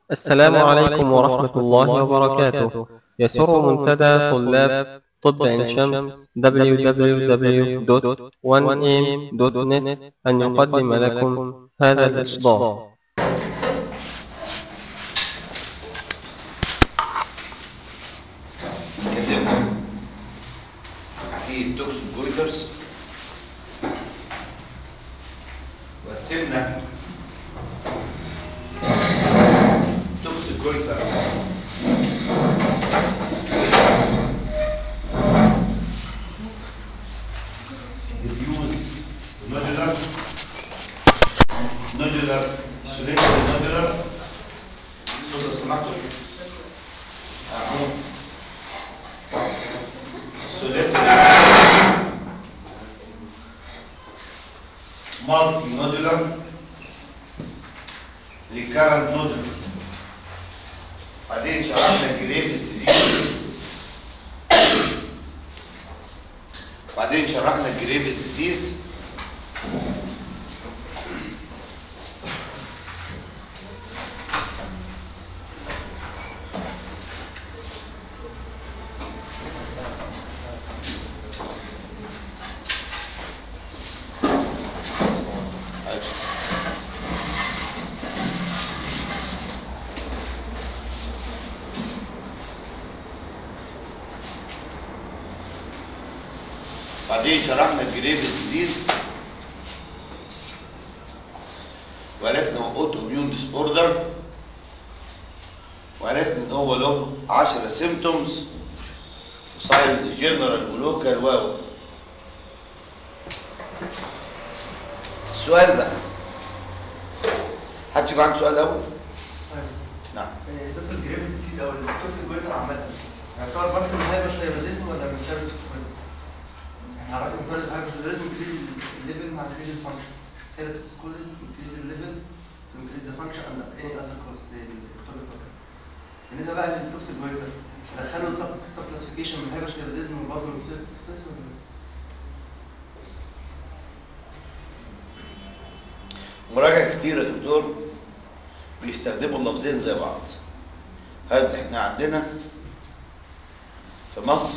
السلام عليكم ورحمة الله وبركاته يسر منتدى طلاب طب عين شمس www.1am.net أن يقدم لكم هذا الإصدار اتكلمنا في التوكسيك جويترز وقسمنا توكسيك جويتر ديفيوز نودولار نودولار سوليتر نودولار لو سمحتوا اهو solitary multinodular recurrent nodular بعدين شرحنا جريفز ديزيز بعدين شرحنا جريفز ديزيز بعدين شرحنا الجريفز ديزيز وعرفنا هو اوتو اميون ديس اوردر وعرفنا ان هو له 10 سيمتومز وساينز جنرال ولوكال واو السؤال بقى حد يبقى عنده سؤال اول؟ نعم دكتور جريفز ديزيز او التوكسيك جويتر عامة يعتبر برضه من هايبرثايروديزم ولا من سيروتوكسيكوزيس؟ احنا عرفنا مثال الهايبرثايروديزم انكريز الليفل مع انكريز الفانكشن سيروتوكسيكوزيس انكريز الليفل تو انكريز ذا فانكشن اند اني اذر كوز زي الاكتوبيك واتر بالنسبه بقى للتوكسيك جويتر دخلوا سب سب كلاسيفيكيشن من الهايبرثايروديزم وبرضه من السيروتوكسيكوزيس ولا لا؟ مراجعة كتير يا دكتور بيستخدموا اللفظين زي بعض هل احنا عندنا في مصر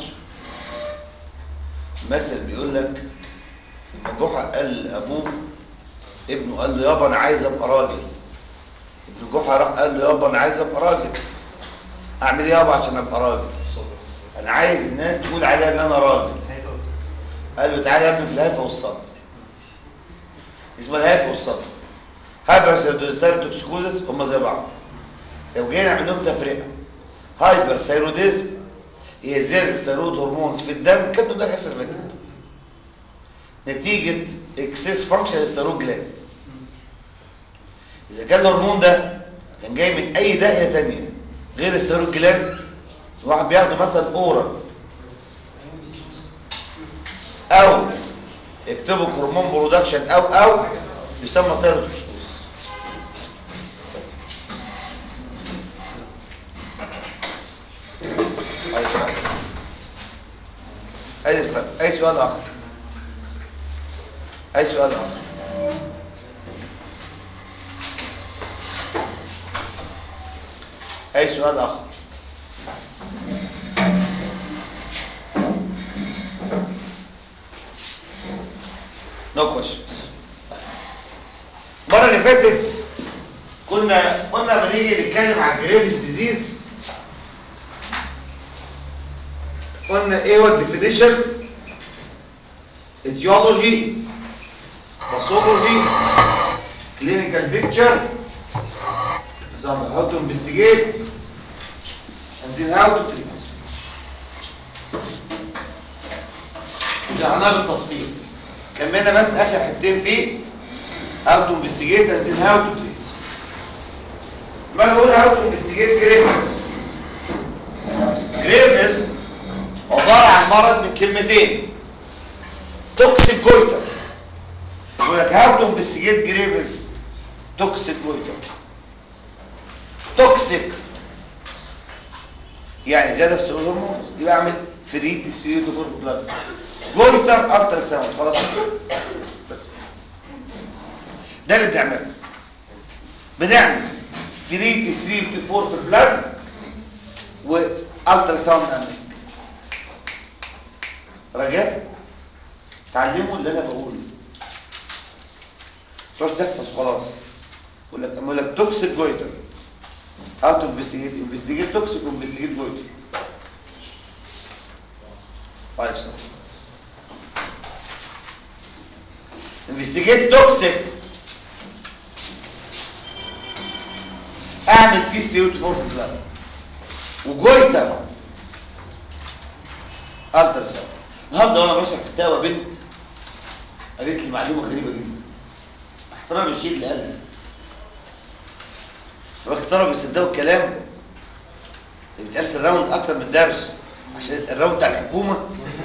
مثل بيقول لك لما جحا قال لابوه ابنه قال له يابا انا عايز ابقى راجل ابن جحا راح قال له يابا انا عايز ابقى راجل اعمل ايه يابا عشان ابقى راجل انا عايز الناس تقول عليا ان انا راجل قال له تعالى يا ابني في الهيفا والصدر اسمها الهيفا والصدر هايبر سيروتوكسيكوزس هم زي بعض لو جينا عندهم تفرقه هايبر ثايروديزم هي زياده الثيرويد هرمونز في الدم كم ده حصل فاتت نتيجه اكسس فانكشن الثيرويد جلاند اذا كان الهرمون ده كان جاي من اي داهيه تانية غير الثيرويد جلاند واحد بياخده مثلا اورال او اكتبوا هرمون برودكشن او او يسمى سيروتوكسيكوز اي الفرق اي سؤال اخر اي سؤال اخر اي سؤال اخر نو كويشنز المره اللي فاتت كنا قلنا لما نيجي نتكلم عن جريفز ديزيز قلنا ايه هو الديفينيشن etiology pathology clinical picture example how to investigate and then how to treat شرحناها بالتفصيل كملنا بس اخر حتتين فيه how to investigate and then how to treat ما اقول how to investigate جريفز جريفز عبارة عن مرض من كلمتين توكسيك جويتر يقول لك هاو تو انفستيجيت جريفز توكسيك جويتر توكسيك يعني زياده في السيرو هرمونز دي بعمل فريد ستيريوتوكور في بلاد جويتر الترا ساوند خلاص بس ده اللي بنعمله بنعمل 3 تي 3 تي 4 في البلاد والترا ساوند امريك رجاء تعلموا اللي انا بقوله تروح تحفظ خلاص يقول لك اما يقول لك توكسيك جويتر اوت انفستيجيت انفستيجيت توكسيك وانفستيجيت جويتر طيب سلام انفستيجيت توكسيك اعمل تي سي 4 في البلاد وجويتر التر ساوند النهارده وانا بشرح فتاوى بنت قالت لي معلومه غريبه جدا احترام الشيء اللي قالها احترام بيصدقوا الكلام اللي بيتقال في الراوند اكتر من الدرس عشان الراوند بتاع الحكومه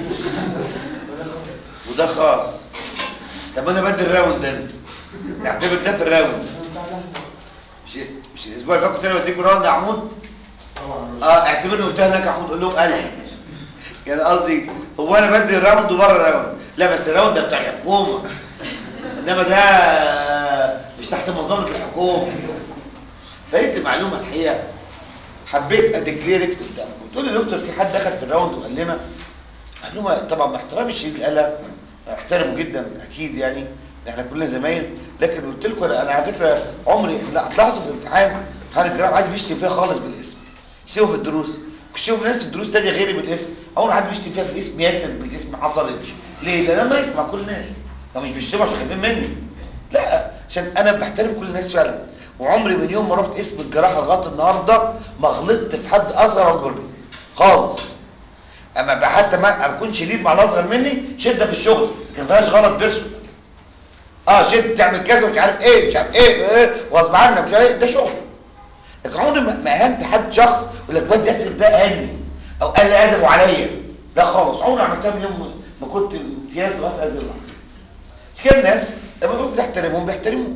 وده خاص طب انا بدي الراوند ده نعتبر ده في الراوند مش مش الاسبوع اللي فات كنت انا بديكم راوند يا عمود اه اعتبرني قلتها هناك يا عمود قول لهم قال يعني قصدي هو انا بدي الراوند وبره الراوند لا بس الراوند ده بتاع الحكومه انما ده مش تحت مظله الحكومه فهي معلومه الحقيقه حبيت اديكليرك قدامكم تقول لي دكتور في حد دخل في الراوند وقال لنا معلومه طبعا مع احترامي الشديد اللي قالها احترمه جدا اكيد يعني احنا كلنا زمايل لكن قلت لكم انا على فكره عمري لا هتلاحظوا في الامتحان امتحان الجرام عايز بيشتم فيها خالص بالاسم يشتموا في الدروس بيشتموا ناس في الدروس تانية غيري بالاسم اول حد بيشتم فيها بالاسم ياسر بالاسم ما حصلتش ليه؟ لان انا يسمع كل الناس ما مش بيشتموا عشان خايفين مني لا عشان انا بحترم كل الناس فعلا وعمري من يوم ما رحت اسم الجراحه لغايه النهارده ما غلطت في حد اصغر او اكبر مني خالص اما حتى ما اكون شديد مع الاصغر مني شده في الشغل ما فيهاش غلط بيرسون اه شد تعمل كذا ومش عارف ايه مش عارف ايه, إيه وغصب عنك مش عارف ايه ده شغل لكن عمري ما اهنت حد شخص يقول لك واد ياسر ده اهني او قال لي ادبه عليا لا خالص عمري عملتها من يوم ما كنت امتياز لغايه هذه اللحظه مش كده الناس لما تقول بتحترمهم بيحترموك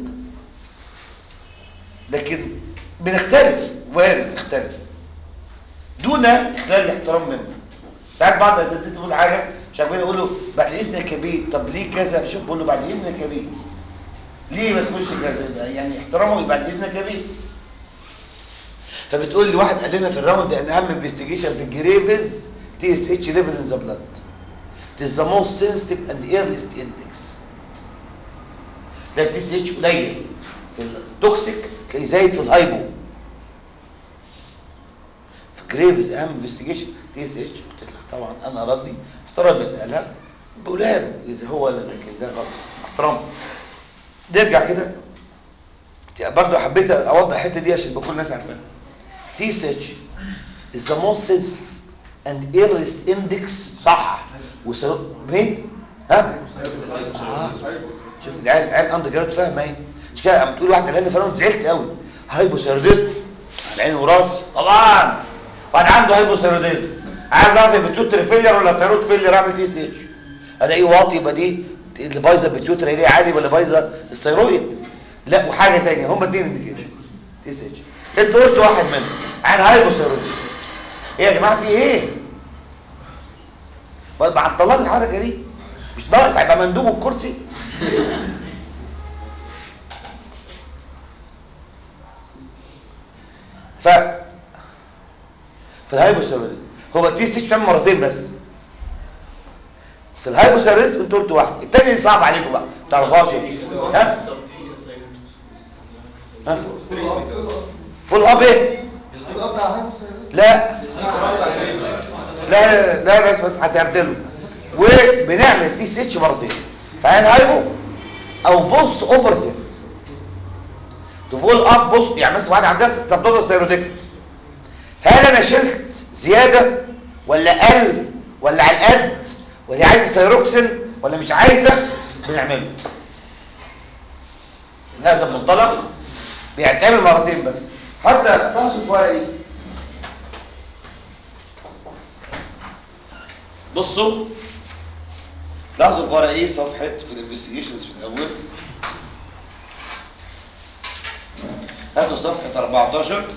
لكن بنختلف وارد نختلف دون اخلال الاحترام منه ساعات بعض الاساتذه تقول حاجه مش عارفين يقول له بعد اذنك يا بيه طب ليه كذا شوف بقول له بعد اذنك يا بيه ليه ما تقولش كذا يعني احترامه بعد اذنك يا بيه فبتقول لي واحد قال لنا في الراوند ان اهم انفستيجيشن في الجريفز تي اس اتش ليفل ان ذا بلاد It is the most sensitive and earliest index ده التي اس اتش قليل في التوكسيك تلاقيه زايد في الهايبو في جريفز اهم انفستيجيشن تي اس اتش قلت لها طبعا انا ردي احترم الالام بقولها له اذا هو لكن ده غلط احترام نرجع كده برضه حبيت اوضح الحته دي عشان بكل الناس عارفاها تي اس اتش is the most sensitive and earliest index صح وسر... مين؟ ها؟ آه. شوف العيال العيال اندر جراد فاهمه ايه؟ مش كده لما تقول واحد قال لي فانا زعلت قوي هايبوثيروديزم على عيني وراسي طبعا واحد عنده هايبوثيروديزم عايز اعرف البيتيوتري فيلير ولا ثيرويد فيلير اعمل تي اس اتش الاقيه واطي يبقى دي اللي بايظه البيتيوتري ليه عالي ولا بايظه الثيرويد لا وحاجه ثانيه هم اتنين انديكيشن تي اس اتش انت قلت واحد منهم عن هايبوثيروديزم ايه يا جماعه في ايه؟ معطلان الحركه دي مش ناقص هيبقى مندوب الكرسي ف في الهايبوثيروديزم هو التي اس اتش بتعمل مرتين بس في الهايبوثيروديزم انت قلت واحد الثاني صعب عليكم بقى ما تعرفهاش ها ها فول اب ايه لا لا لا بس بس هتعدله وبنعمل تي اس اتش مرتين فعين هايبو او بوست اوبرتيف تقول اب بوست يعني مثلا واحد عندها تبطل سيروتيك هل انا شلت زياده ولا قل ولا على القد ولا عايزه سيروكسين ولا مش عايزه بنعمله من هذا المنطلق بيتعمل مرتين بس حتى تصف ورقي بصوا لاحظوا في ورقي صفحه في الانفستيجيشنز في الاول هاتوا صفحه 14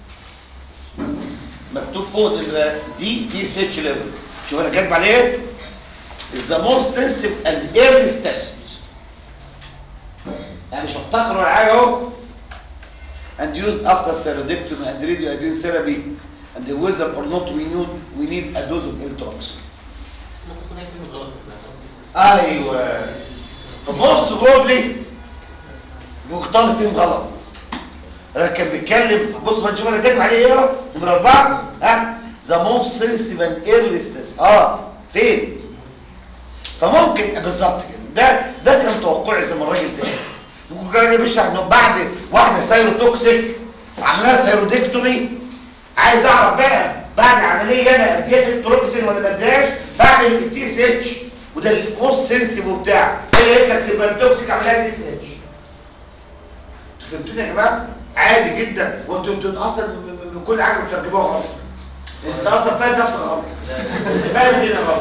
مكتوب فوق دي تي اس اتش ليفل شوف انا كاتب عليه ايه is the most sensitive and earliest test يعني مش هفتخر ولا حاجه اهو and used after thyroidectomy and radioiodine therapy and whether or not we need we need a dose of Eltrox ممكن تكون هي كلمه غلط في المعنى. ايوه فبص بروبلي مختلط فيهم غلط انا كان بيتكلم بص ما نشوف انا كاتب عليه ايه يقرا نمره اربعه ها ذا موست سنسيتيف اند ايرليستنس اه فين فممكن بالظبط كده ده ده كان توقعي زي ما الراجل ده قال. ممكن كان يا باشا انه بعد واحده سيروتوكسيك عملها سيرودكتومي عايز اعرف بقى بعد عمليه انا اديها التروكسين ولا ما اديهاش بعمل التي اس اتش وده الموست سنسيتيف بتاع ايه هي تبقى التوكسيك عملها تي اس اتش انتوا فهمتوني يا جماعه عادي جدا وانتوا انتوا اصلا م- م- من كل حاجه بترجموها غلط انت اصلا فاهم نفسك غلط انت فاهم الدنيا غلط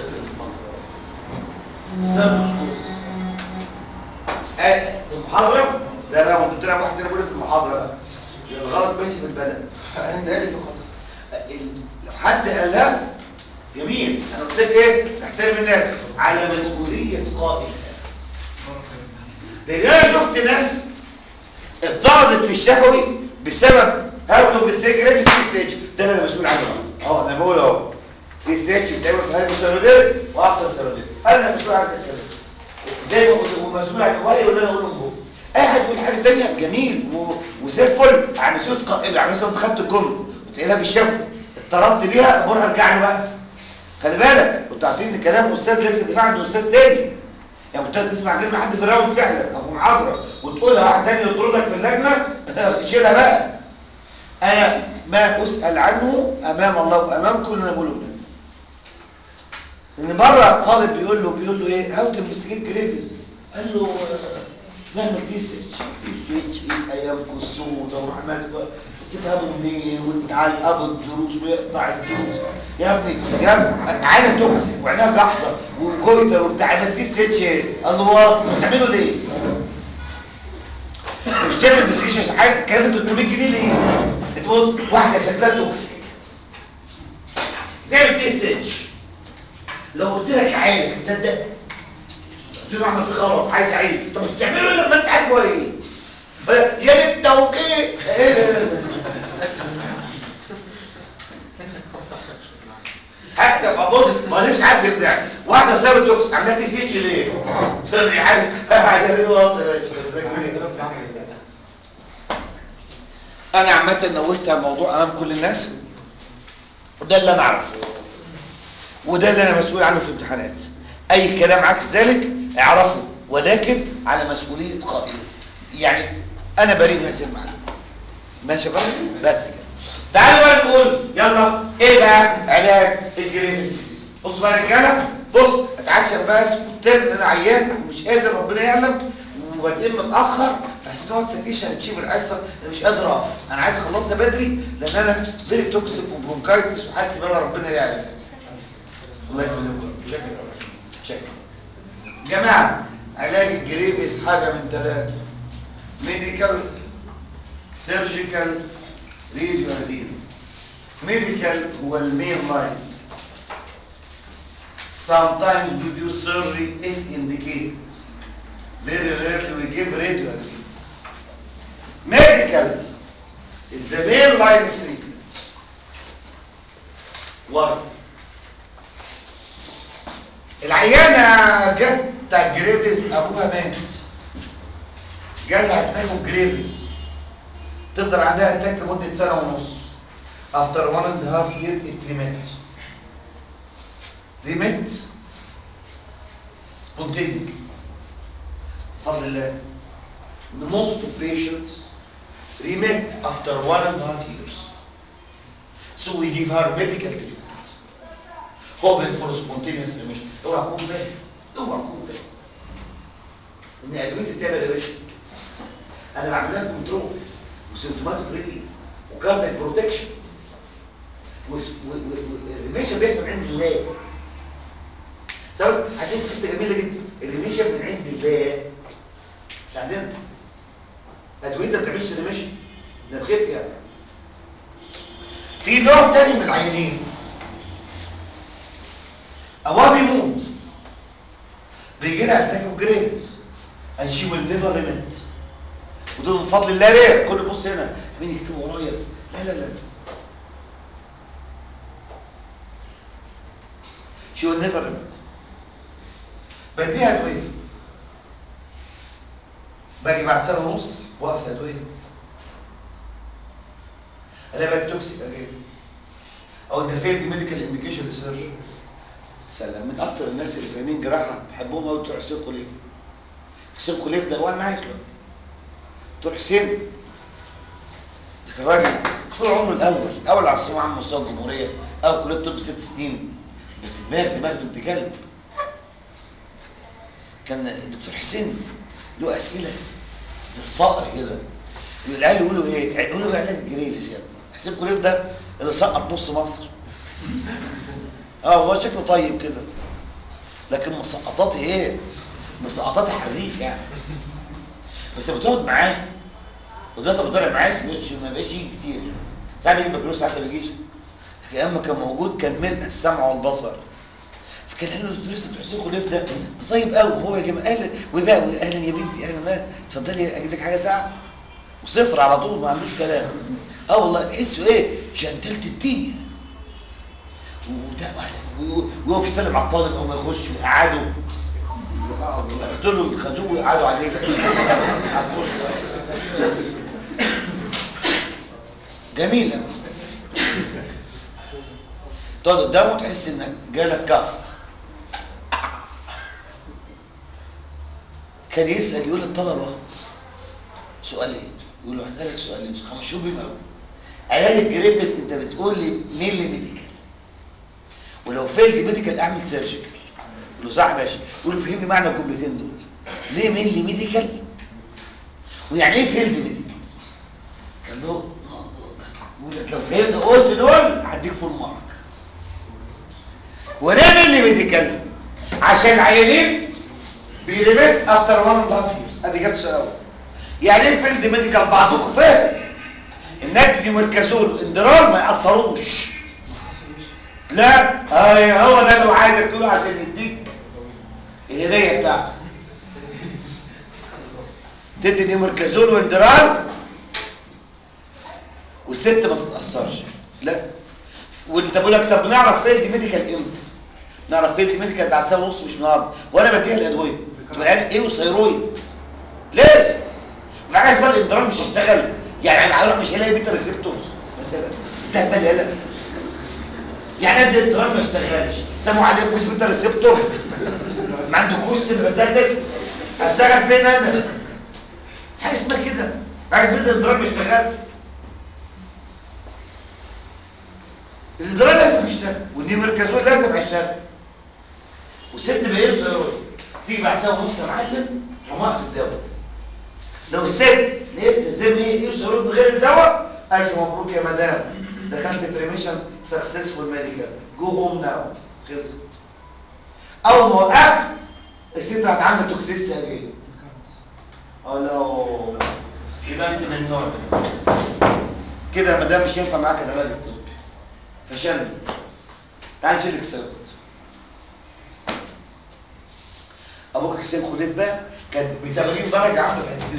بسبب الخصوص آه، في المحاضره ده انا كنت بتلعب واحد هنا بيقول لي في المحاضره بقى الغلط ماشي في البلد انت قالت وخلاص ال- لو حد قالها جميل انا قلت لك ايه نحترم الناس على مسؤوليه قائل لان انا شفت ناس اتطردت في الشفوي بسبب هاردو بالسجن في السي اتش ده اللي انا مسؤول عنه بقى. اه انا بقول اهو في السي اتش بتعمل في هاردو سيروديز وافتر سيروديز انا مسؤول عن الكلام زي ما كنت مسؤول عن الوعي ولا انا اقول لهم هو اي حد يقول حاجه ثانيه جميل و... وزي الفل على مسؤوليه قائل يعني مثلا انت خدت الجمله وتقولها في الشفوي اتطردت بيها امور ارجع له بقى خلي بالك كنتوا عارفين ان كلام استاذ ليس دفاع عن استاذ تاني يعني كنت تسمع كلمه حد في الراوند فعلا او في محاضره وتقولها واحد تاني يطردك في اللجنه تشيلها بقى انا ما اسال عنه امام الله وامامكم اللي انا بقوله ده ان بره طالب بيقول له بيقول له ايه هاو تو انفستيجيت جريفز قال له آه، نعمل دي سيتش دي سيتش ايه ايامكم السوداء ورحمات تفهموا منين وتعال ابو الدروس ويقطع الدروس يا ابني يا ابني عينه توكسيك وعينها جحظه وجويتر وبتاع ما دي سيتش ايه قال له هو بتعملوا ليه مش تعمل انفستيجيشن حاجه كام 300 جنيه ليه انت بص واحده شكلها توكسيك تعمل دي سيتش لو قلت لك عارف تصدق قلت له اعمل في غلط عايز عيب طب بتعمله لما انت عارف هو ايه يا ريت توجيه حتى ابقى بص ما نفسي حد يقنعني واحده سابت توكس عملها تي سي اتش ليه؟ طب يا حاج عشان ايه واضح يا باشا انا عامه نوهت على الموضوع امام كل الناس وده اللي انا اعرفه وده اللي انا مسؤول عنه في الامتحانات اي كلام عكس ذلك اعرفه ولكن على مسؤوليه قائل يعني انا بريء من هذه المعلومه ماشي بقى بس كده تعالوا بقى نقول يلا ايه بقى علاج الجريمز ديزيز بص بقى يا رجاله بص اتعشى بقى اسمه الترم ان انا عيان ومش قادر ربنا يعلم وبعدين متاخر فحسيت ان هو سكيشن تشيب الحصه انا مش قادر اقف انا عايز اخلصها بدري لان انا فيري توكسيك وبرونكايتس وحالتي بقى ربنا يعلم الله يسلمكم شكرا شكرا جماعه علاج الجريفيس حاجه من ثلاثه ميديكال سيرجيكال راديو ميديكال هو المين لاين sometimes we do surgery if indicated very rarely we give radio medical is the main line of treatment why العيانة جت بتاع جريفيز ابوها مات جالها اتاك جريفيز تفضل عندها اتاك لمدة سنة ونص after one and a half year it remits remit spontaneous بفضل الله the most of patients remit after one and a half years so we give her medical treatment hoping for spontaneous remission اوعى تكون فاهم اوعى تكون فاهم ان ادويه بتعمل يا باشا انا بعمل لها كنترول وسيمتوماتيك ريليف وكاردياك بروتكشن والريميشن بيحصل من عند الله بس عشان حته جميله جدا الريميشن من عند الله مش عندنا ادويه ما بتعملش ريميشن ده بخف يعني في نوع تاني من العيانين هو بيموت بيجي لها اتاك اوف جريفز and she will never remit ودول من فضل الله ليه كل بص هنا مين يكتب ورايا لا لا لا شو النفر بديها ادويه باجي بعد سنه ونص واقف الادويه الاقي بقى توكسيك اجي او ده فين دي ميديكال انديكيشن سيرجري سلام من اكتر الناس اللي فاهمين جراحه بحبهم قوي دكتور حسين خليف حسين خليف ده وانا عايش دلوقتي دكتور حسين ده كان راجل طول عمره الاول اول على الصوم عام مستوى الجمهوريه اول كليه طب ست سنين بس دماغ دماغ بنت كلب كان الدكتور حسين له اسئله زي الصقر كده العيال يقولوا ايه يقولوا ايه علاج الجريفس يا ابني حسين خليف ده اللي سقط نص مصر اه هو شكله طيب كده لكن مسقطاتي ايه مسقطاتي حريف يعني بس بتقعد معاه ودلوقتي بطلع معاه سمعتش ما بقاش يجي كتير يعني ساعات بيجي بكالوريوس ساعات ما بيجيش لكن اما كان موجود كان ملء السمع والبصر فكان قال له الدكتور دكتور حسين خليف ده ده طيب قوي وهو يا جماعه اهلا وبقى اهلا يا بنتي اهلا ما اتفضلي اجيب لك حاجه ساعه وصفر على طول ما عندوش كلام اه والله تحسه ايه جنتلت الدنيا وده ويقف يسلم على الطالب او ما يخش ويقعدوا قلت لهم خدوه ويقعدوا عليه جميلة تقعد قدامه تحس انك جالك كف كان يسأل يقول للطلبة سؤالين يقول له هسألك سؤالين خمسون بيهم قوي علاج الجريبس انت بتقول لي ميلي ميديكال ولو فيلد ميديكال اعمل سيرجيكال يقول له صح ماشي يقول له فهمني معنى الجملتين دول ليه ميلي ميديكال ويعني ايه فيلد ميديكال قال له يقول لك لو فهمت قلت دول هديك فول مارك وليه ميلي ميديكال عشان عيانين بيريميت افتر 1 اند هاف ييرز ادي جبت سؤال يعني ايه فيلد ميديكال بعضكم فاهم النجم مركزول واندرار ما يأثروش لا اي هو ده اللي عايزك تقوله عشان يديك الهديه بتاعته تدي نيومركازول واندرار والست ما تتاثرش لا وانت بقول لك طب نعرف فيلد ميديكال امتى نعرف فيلد ميديكال بعد سنه ونص مش النهارده وانا بديها الادويه تبقى عارف ايه وثيرويد لازم في حاجه اسمها الاندرار مش هيشتغل يعني هيروح مش هيلاقي بيتا ريسبتورز مثلا ده بالي يعني قد الدرام ما اشتغلش سموا عليه فوز بيتا ريسبتور ما عندكوش بزلك اشتغل فين انا حاجه اسمها كده عايز بيتا الدرام ما اشتغل الدرام لازم يشتغل والنيمركازول لازم يشتغل والست بقى سيرويد تيجي بعد ساعه ونص يا معلم تقوم في الدواء لو الست لقيت زي ما هي ايه سيرويد من غير الدواء الف مبروك يا مدام دخلت في ريميشن سكسسفول ميديكال جو هوم ناو خلصت اول ما وقفت الست هتعمل توكسيست اجين اه لا يبقى انت من النوع ده كده يا مدام مش ينفع معاك العلاج الطبي فشل تعال نشيل لك السبب ابوك حسين خليف بقى كان ب 80 درجه عنده الحته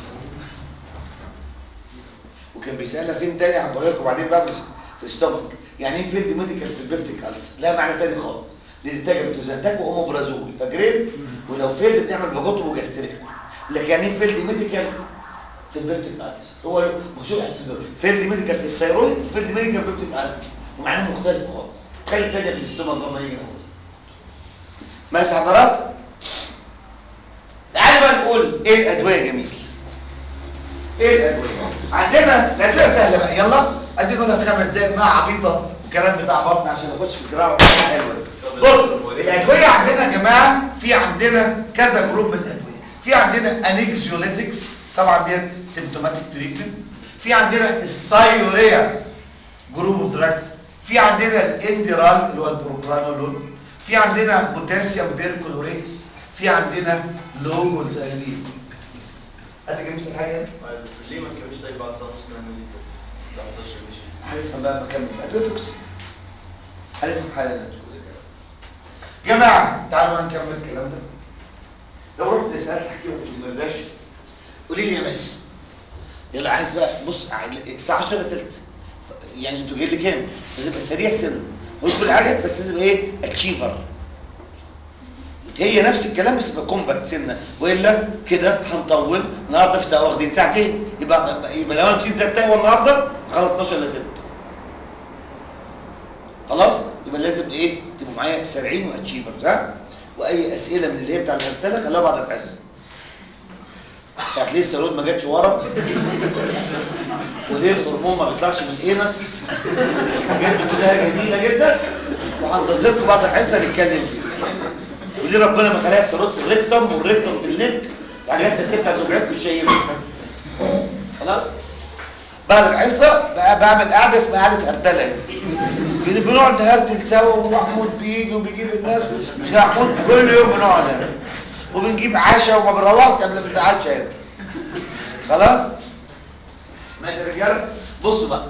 وكان بيسالها فين تاني عن طريقك وبعدين بقى في الستومك يعني ايه فيلد ميديكال في البيبتيك ألسر لا معنى تاني خالص دي بتتاجر بتوزنتاك واوموبرازول فاكرين ولو فيلد بتعمل فاجوتوم وجاستريك لكن يعني ايه فيلد ميديكال في البيبتيك ألسر هو مشهور فيلد ميديكال في الثيرويد وفيلد ميديكال في البيبتيك ألسر ومعناه مختلف خالص خلي التانية في الاستومك لما يجي نقول ماشي حضرات تعالوا بقى نقول ايه الادويه يا جميل ايه الادويه عندنا الادويه سهله بقى يلا عايزين نقولها في خمس دقايق انها عبيطه وكلام بتاع بطن عشان نخش في الجراحه حلوه بصوا الادويه عندنا يا جماعه في عندنا كذا جروب من الادويه في عندنا انكزيوليتكس طبعا دي سيمتوماتيك تريتمنت في عندنا السايوريا جروب اوف دراجز في عندنا الانديرال اللي هو البروبرانولول في عندنا بوتاسيوم بيركلوريتس في عندنا لوجوزالين انت جايب مثل حاجه ليه ما تكملش طيب بعد سنه ونص كمان ميديكال لا ما صارش ماشي هنفهم بقى مكمل ادويتوكس هنفهم حالا جماعه تعالوا بقى نكمل الكلام ده لو رحت سالت حكيمه في المرداش قولي لي يا مس يلا عايز بقى بص الساعه 10 الا تلت يعني انتوا جايين لي كام لازم يبقى سريع سنه هو كل حاجه بس لازم يبقى ايه اتشيفر هي نفس الكلام بس يبقى كومباكت سنه والا كده هنطول النهارده في واخدين ساعتين يبقى يبقى لو انا مشيت زي التاني النهارده خلاص 12 الا تلت خلاص يبقى لازم ايه تبقوا معايا سريعين واتشيفرز ها واي اسئله من اللي هي بتاع الهرتله خلوها بعد الحصه بتاعت لسه الرود ما جاتش ورا وليه الهرمون ما بيطلعش من الانس حاجات دي كلها جميله جدا وهنتظركم بعد الحصه نتكلم فيها وليه ربنا ما خلاها السرود في الريكتم والريكتم في النك الحاجات بس بتاعت دفعتكم الشهيره خلاص بعد الحصه بقى بعمل قعده اسمها قعده هرتله هنا بنقعد نهرتل سوا ومحمود بيجي وبيجيب الناس مش محمود كل يوم بنقعد هنا وبنجيب عشاء وما بنروحش قبل ما نتعشى هنا خلاص ماشي يا رجاله بصوا بقى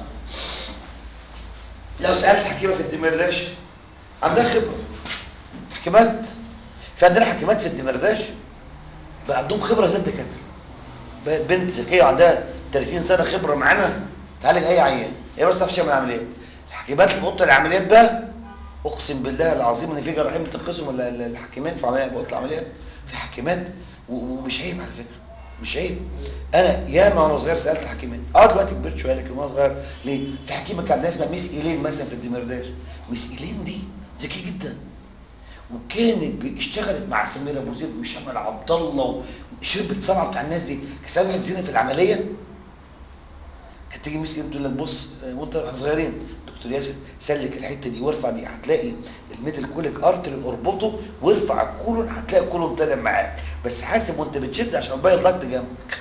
لو سالت حكيمه في الدمرداش عندها خبره حكيمات في عندنا حكيمات في الدمرداش بقى عندهم خبره زي الدكاتره بنت ذكيه وعندها 30 سنه خبره معانا تعالج اي عيان هي بس تعرفش تعمل عمليات الحكيمات اللي في اوضه العمليات بقى اقسم بالله العظيم ان في جراحين بتنقذهم ولا الحكيمات في عمليات في اوضه العمليات في حكيمات ومش عيب على فكره مش عيب انا ياما وانا صغير سالت حكيمات اه دلوقتي كبرت شويه لكن وانا صغير ليه في حكيمه كان عندها اسمها ميس ايلين مثلا في الدمرداش ميس ايلين دي ذكيه جدا وكانت اشتغلت مع سمير ابو زيد وشمال عبد الله وشربت صنعه بتاع الناس دي كان واحد زينه في العمليه كانت تيجي ميس ايلين تقول لك بص وانت احنا صغيرين دكتور ياسر سلك الحته دي وارفع دي هتلاقي الميدل كوليك ارتري اربطه وارفع الكولون هتلاقي الكولون طالع معاك بس حاسب وانت بتشد عشان الباقي ضغط جنبك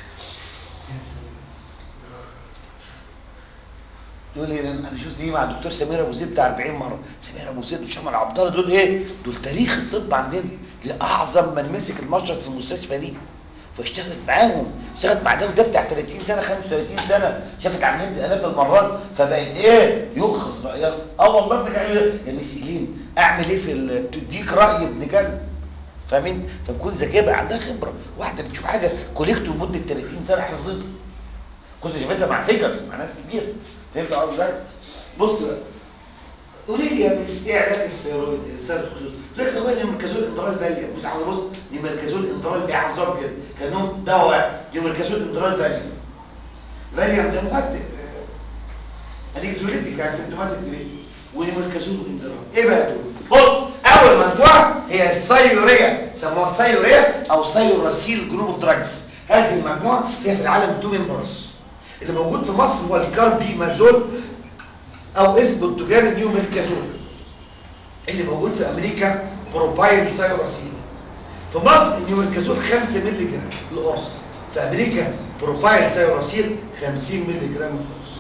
يقول لي انا شفت دي مع الدكتور سمير ابو زيد بتاع 40 مره سمير ابو زيد وشمال عبد الله دول ايه دول تاريخ الطب عندنا لاعظم من مسك المشرط في المستشفى دي فاشتغلت معاهم اشتغلت مع ده وده بتاع 30 سنه 35 سنه شافت عمليات الاف المرات فبقت ايه يؤخذ رايها اه والله ابنك عمل يا مسكين اعمل ايه في تديك راي ابن كلب فاهمين فبكون ذكيه بقى عندها خبره واحده بتشوف حاجه كوليكتو لمده 30 سنه حفظتها خصوصا شافتها مع فيجرز مع ناس كبيره فهمت قصدي بص بقى قولي لي يا مس ايه علاج السيرويد السيرويد تقول لك هو نيومركازول انترال فاليوم مش عاوز بص نيومركازول انترال بيعرفوها كده كانهم دواء نيومركازول انترال فاليوم فاليوم ده مهدئ انكزوليتيك يعني سيمتوماتيك تريت ونيومركازول انترال ايه بقى دول بص اول مجموعه هي السيوريا سموها السيوريا او سيوراسيل جروب اوف دراجز هذه المجموعه فيها في العالم تو ممبرز اللي موجود في مصر هو الكاربيمازول او اسمه التجاري نيوميركازول اللي موجود في امريكا بروبايل سايوراسيل في مصر النيوميركازول 5 مللي جرام القرص في امريكا بروبايل سايوراسيل 50 مللي جرام القرص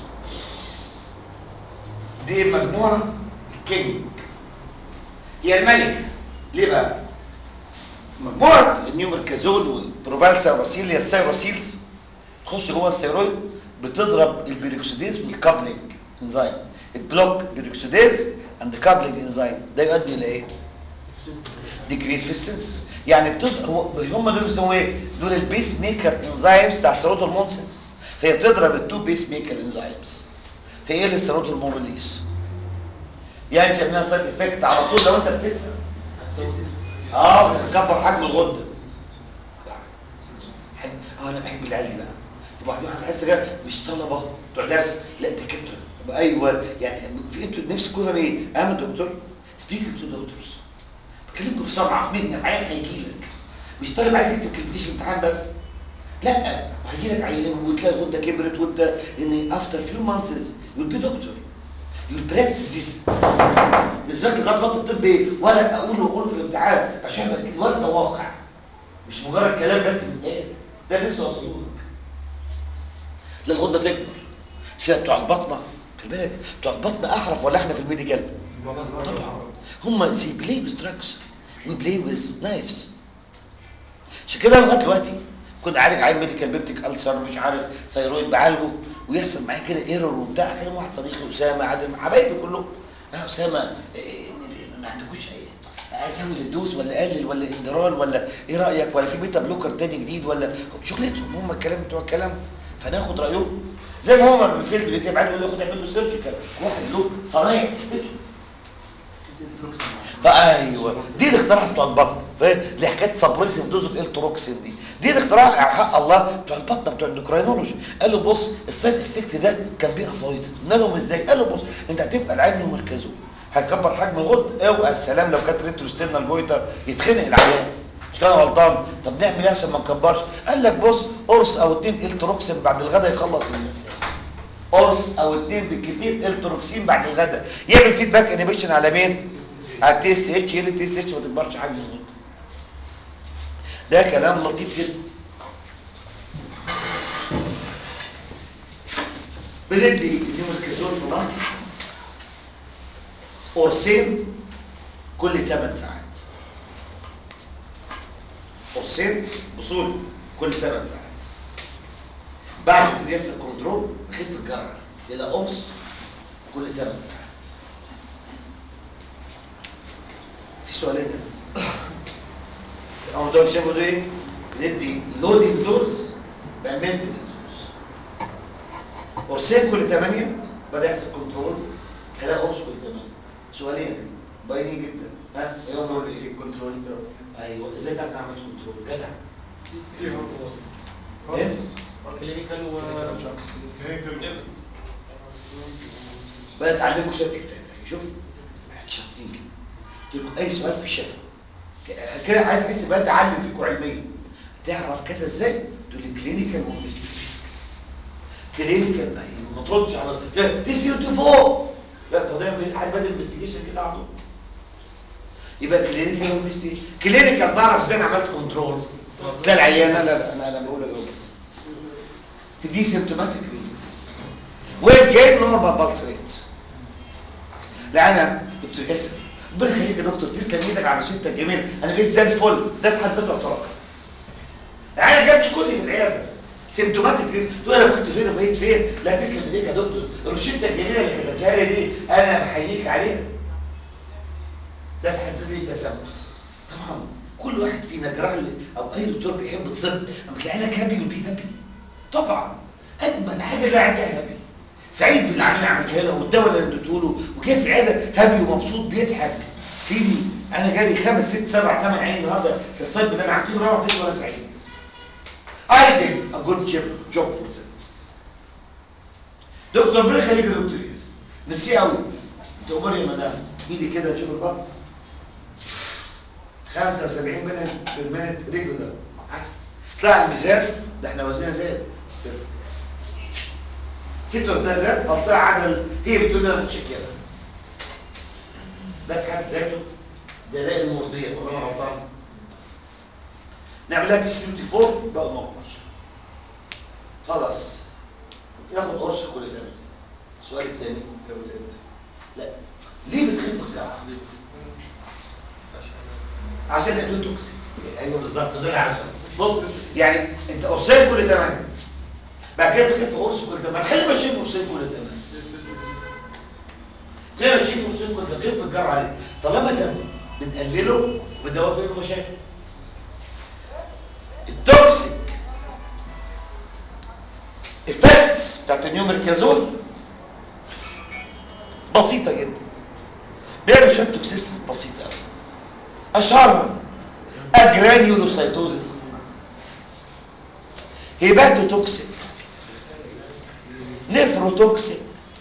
دي مجموعه الكينج هي الملكه ليه بقى مجموعه النيوميركازول والبروبايل سايوراسيل هي السايوراسيلز تخش جوه الثيرويد بتضرب البيروكسيديز بالكابلينج انزيم البلوك بيروكسيديز اند كابلينج انزيم ده يؤدي الى ايه ديكريس في السنسس يعني بتضرب هو هم دول بيسموه ايه دول البيس ميكر انزيمز بتاع الثيرويد هرمون سنس فهي بتضرب التو بيس ميكر انزيمز في ايه الثيرويد هرمون ريليس يعني شفناها سايد افكت على طول لو انت بتفهم اه بتكبر حجم الغده اه انا بحب العيال دي بقى تبقى واحدين حاسه كده مش طلبه بتوع درس لا دكاتره ايوه يعني في انتوا نفسكم تفهم ايه انا دكتور سبيكينج تو دكتورز بكلمكم في سمعه مين العيان هيجي لك مش طالب عايز يكتب كلمتين في الامتحان بس لا هيجي لك عيان وتلاقي الغده كبرت وانت ان افتر فيو مانثز يو بي دكتور يو براكتس بالذات لغايه وقت الطب ايه ولا اقول واقول في الامتحان عشان الوقت ده واقع مش مجرد كلام بس من ايه ده لسه اصلك للغده تكبر مش كده بتوع البطنه خلي بالك بتوع البطنه احرف ولا احنا في الميديكال طبعا هم زي بلاي ويز دراجز وي بلاي ويز نايفز عشان كده لغايه دلوقتي كنت عالج عين ميديكال بيبتيك السر مش عارف ثيرويد بعالجه ويحصل معايا كده ايرور وبتاع كلام واحد صديقي اسامه عادل حبايبي كلهم يا اسامه إيه ما عندكوش ايه ازود الدوز ولا اقلل ولا اندرال ولا ايه رايك ولا في بيتا بلوكر تاني جديد ولا شغلتهم هم الكلام بتوع الكلام فناخد رايهم زي ما هو من فيلد بيجي بعد يقول له خد اعمل له سيرجيكال واحد له صنايع حتته فايوه دي الاختراع بتوع البطن فاهم اللي حكايه سبريسيف دوز اوف التروكسين دي دي الاختراع حق الله بتوع البطن بتوع الاندوكراينولوجي قال له بص السايد افكت ده كان بيه افايد قلنا لهم ازاي قال له بص انت هتفقد عين ومركزه هتكبر حجم الغد اوعى السلام لو كانت ريتروستيرنال جويتر يتخنق العيان مش كان غلطان طب نعمل ايه عشان ما نكبرش قال لك بص قرص او اتنين التروكسين بعد الغداء يخلص المسائل قرص او اتنين بالكتير التروكسين بعد الغداء يعمل فيدباك انيبيشن على مين على التي اس اتش يلي التي اس اتش ما تكبرش حجم الغد ده كلام لطيف جدا بندي النيومركازول في مصر قرصين كل 8 ساعات قرصين بصول كل 8 ساعات بعد ما يبتدي يحصل كنترول خف الجرعه الى قرص كل 8 ساعات في سؤالين هنا او دول شافوا ده ايه ندي لودنج دوز بمنتنس دوز قرصين كل 8 بدا يحصل كنترول خلال قرص كل 8 سؤالين باينين جدا ها ايه هم دول ايه الكنترول ايوه ازاي تعرف عملت كنترول جدع كلينيكال و بقى اتعلمكم شويه افات شوف شاطرين قلت لكم اي سؤال في الشفا كده عايز احس بقى اتعلم فيكم علميا تعرف كذا ازاي تقول لي كلينيكال انفستيجيشن كلينيكال ايوه ما تردش على لا تي سي تي فوق لا هو ده حد بدل انفستيجيشن كده عنده يبقى كلينيكال انفستيجيشن كلينيكال بعرف ازاي انا عملت كنترول لا العيان لا لا انا انا بقول اجاوب دي سيمتوماتيك وين كان نورمال بالس ريت لا انا دكتور ياسر ربنا يخليك يا دكتور تسلم ايدك على شدتك الجميل انا بقيت زي الفل ده في حد ذاته اعتراف العيال جايه تشكرني في العياده سيمتوماتيك ريت تقول انا كنت فين وبقيت فين لا تسلم ايديك يا دكتور روشتك الجميله اللي كتبتها لي دي انا بحييك عليها ده في حد ذاته التسامح طبعا كل واحد فينا جراح او اي دكتور بيحب الطب لما تلاقي لك هابي وبي هابي طبعا اجمل حاجه اللي عندها هابي سعيد باللي عامل عملها له والدواء اللي اديته له وكيف العياده هابي ومبسوط بيضحك فيني انا جالي خمس ست سبع ثمان عين النهارده في الصيف اللي انا عملته روح بيت وانا سعيد I did a good job job for them دكتور ربنا يخليك يا دكتور ياسر ميرسي قوي انت امور يا مدام ايدي كده تشوف البطن 75 منت بالمنت ريجولار طلع الميزان ده احنا وزننا زاد ست وزنها زاد فتصير عدل هي بتقول لي انا متشكره ده في حد ذاته دلائل مرضيه ولا انا غلطان نعمل لها تسليم 4 بقى نورمال خلاص ياخد قرص كل تاني السؤال الثاني لو زاد لا ليه بتخف الجرعه عشان الادويه توكسيك ايوه بالظبط دول عشان بص يعني انت قرصين كل 8 بعد كده بتخف قرص كل 8 ما تخلي ماشيين قرصين كل 8 ليه ماشيين قرصين كل 8 خف الجرعه عليه طالما تم بنقلله بندور فيه المشاكل التوكسيك افكتس بتاعت النيومركازول بسيطه جدا بيعمل شويه توكسيس بسيطه قوي اشهرها اجرانيولوسايتوزيس هيباتوتوكسيك نفروتوكسيك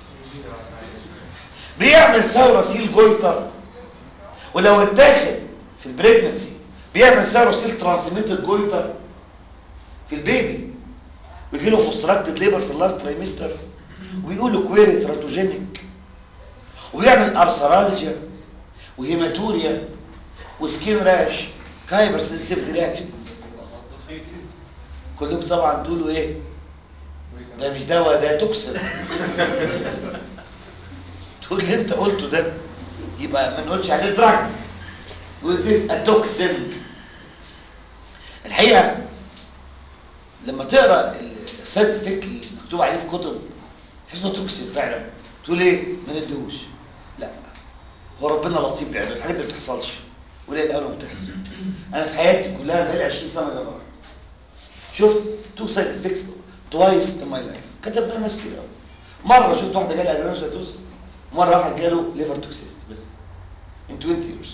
بيعمل سيروسيل جويتر ولو اتاخد في البريجنسي بيعمل سيروسيل ترانسميتد جويتر في البيبي ويجي له اوبستراكتد ليبر في اللاست ترايمستر وبيقولوا كويري تراتوجينيك وبيعمل ارثرالجيا وهيماتوريا وسكين راش كايبر سنسيف رياكشن كلكم طبعا تقولوا ايه ده مش دواء ده توكسين تقول اللي انت قلته ده يبقى ما نقولش عليه دراج وذيس توكسين الحقيقه لما تقرا السايد افكت اللي مكتوب عليه في كتب تحس انه توكسين فعلا تقول ايه ما نديهوش لا هو ربنا لطيف بيعمل الحاجات دي ما بتحصلش قليل قوي ما بتحصل انا في حياتي كلها بقالي 20 سنه جربت شفت تو سايد افكتس توايس ان ماي لايف كتب لنا ناس كتير قوي مره شفت واحده جالها جرانوسيتوز مره واحد جاله ليفر توكسيستي بس in 20 years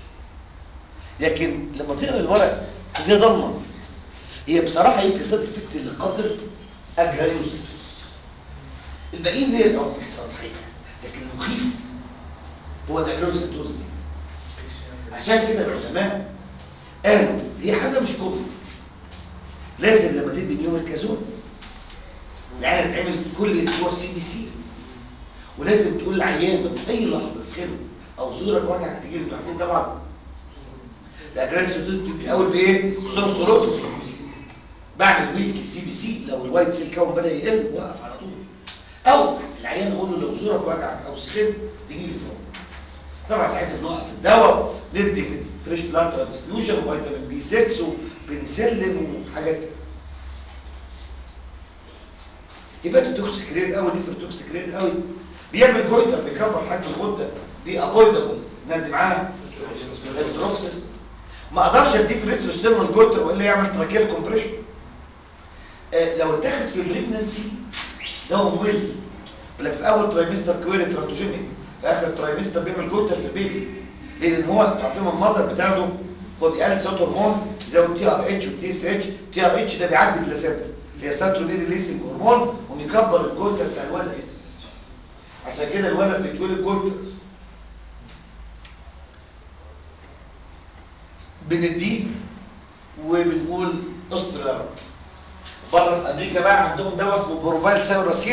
لكن لما تقرا الورق دي ضلمه هي بصراحه يمكن صدق الفكر اللي قذر اجرانوسيتوز الباقيين هي الأول بيحصل الحقيقه لكن المخيف هو الاجرانوسيتوز دي عشان كده العلماء قالوا هي حاجه مش كومن لازم لما تدي نيوميركازون العيان تعمل كل اسبوع سي بي سي ولازم تقول للعيان في اي لحظه سخن او زورك وجعك تجي له عارفين طبعا الاجرانوسيتوز الاول بايه؟ سورسولوتوس بعمل ويك سي بي سي لو الوايت سيل كون بدا يقل وقف على طول او العيان اقول له لو زورك وجعك او سخن تجي لي فوق طبعا ساعتها بنوقف الدواء ندي فريش بلاد ترانسفيوجن وفيتامين بي 6 وبنسلين وحاجات كده يبقى ده توكسيك رير قوي دي في توكسيك رير قوي بيعمل جويتر بيكبر حجم الغده دي افويدبل ندي معاها الدروكسل ما اقدرش اديه في ريتروستيرنال جويتر والا يعمل تراكيال كومبريشن آه لو اتاخد في البريجننسي ده ممل لك في اول ترايمستر كويري تراتوجينيك في اخر ترايمستر بيعمل جويتر في البيبي لان هو انتوا عارفين المنظر بتاعته هو بيقلل صوت هرمون زي التي ار اتش والتي اس اتش تي ار اتش ده بيعدي باللاسات اللي هي ساترونين ريليسنج هرمون وبيكبر الجويتر بتاع الولد عشان كده الولد بيتولد جويترز بنديه وبنقول استرا بره في امريكا بقى عندهم دواء اسمه بروبايل سايوراسيل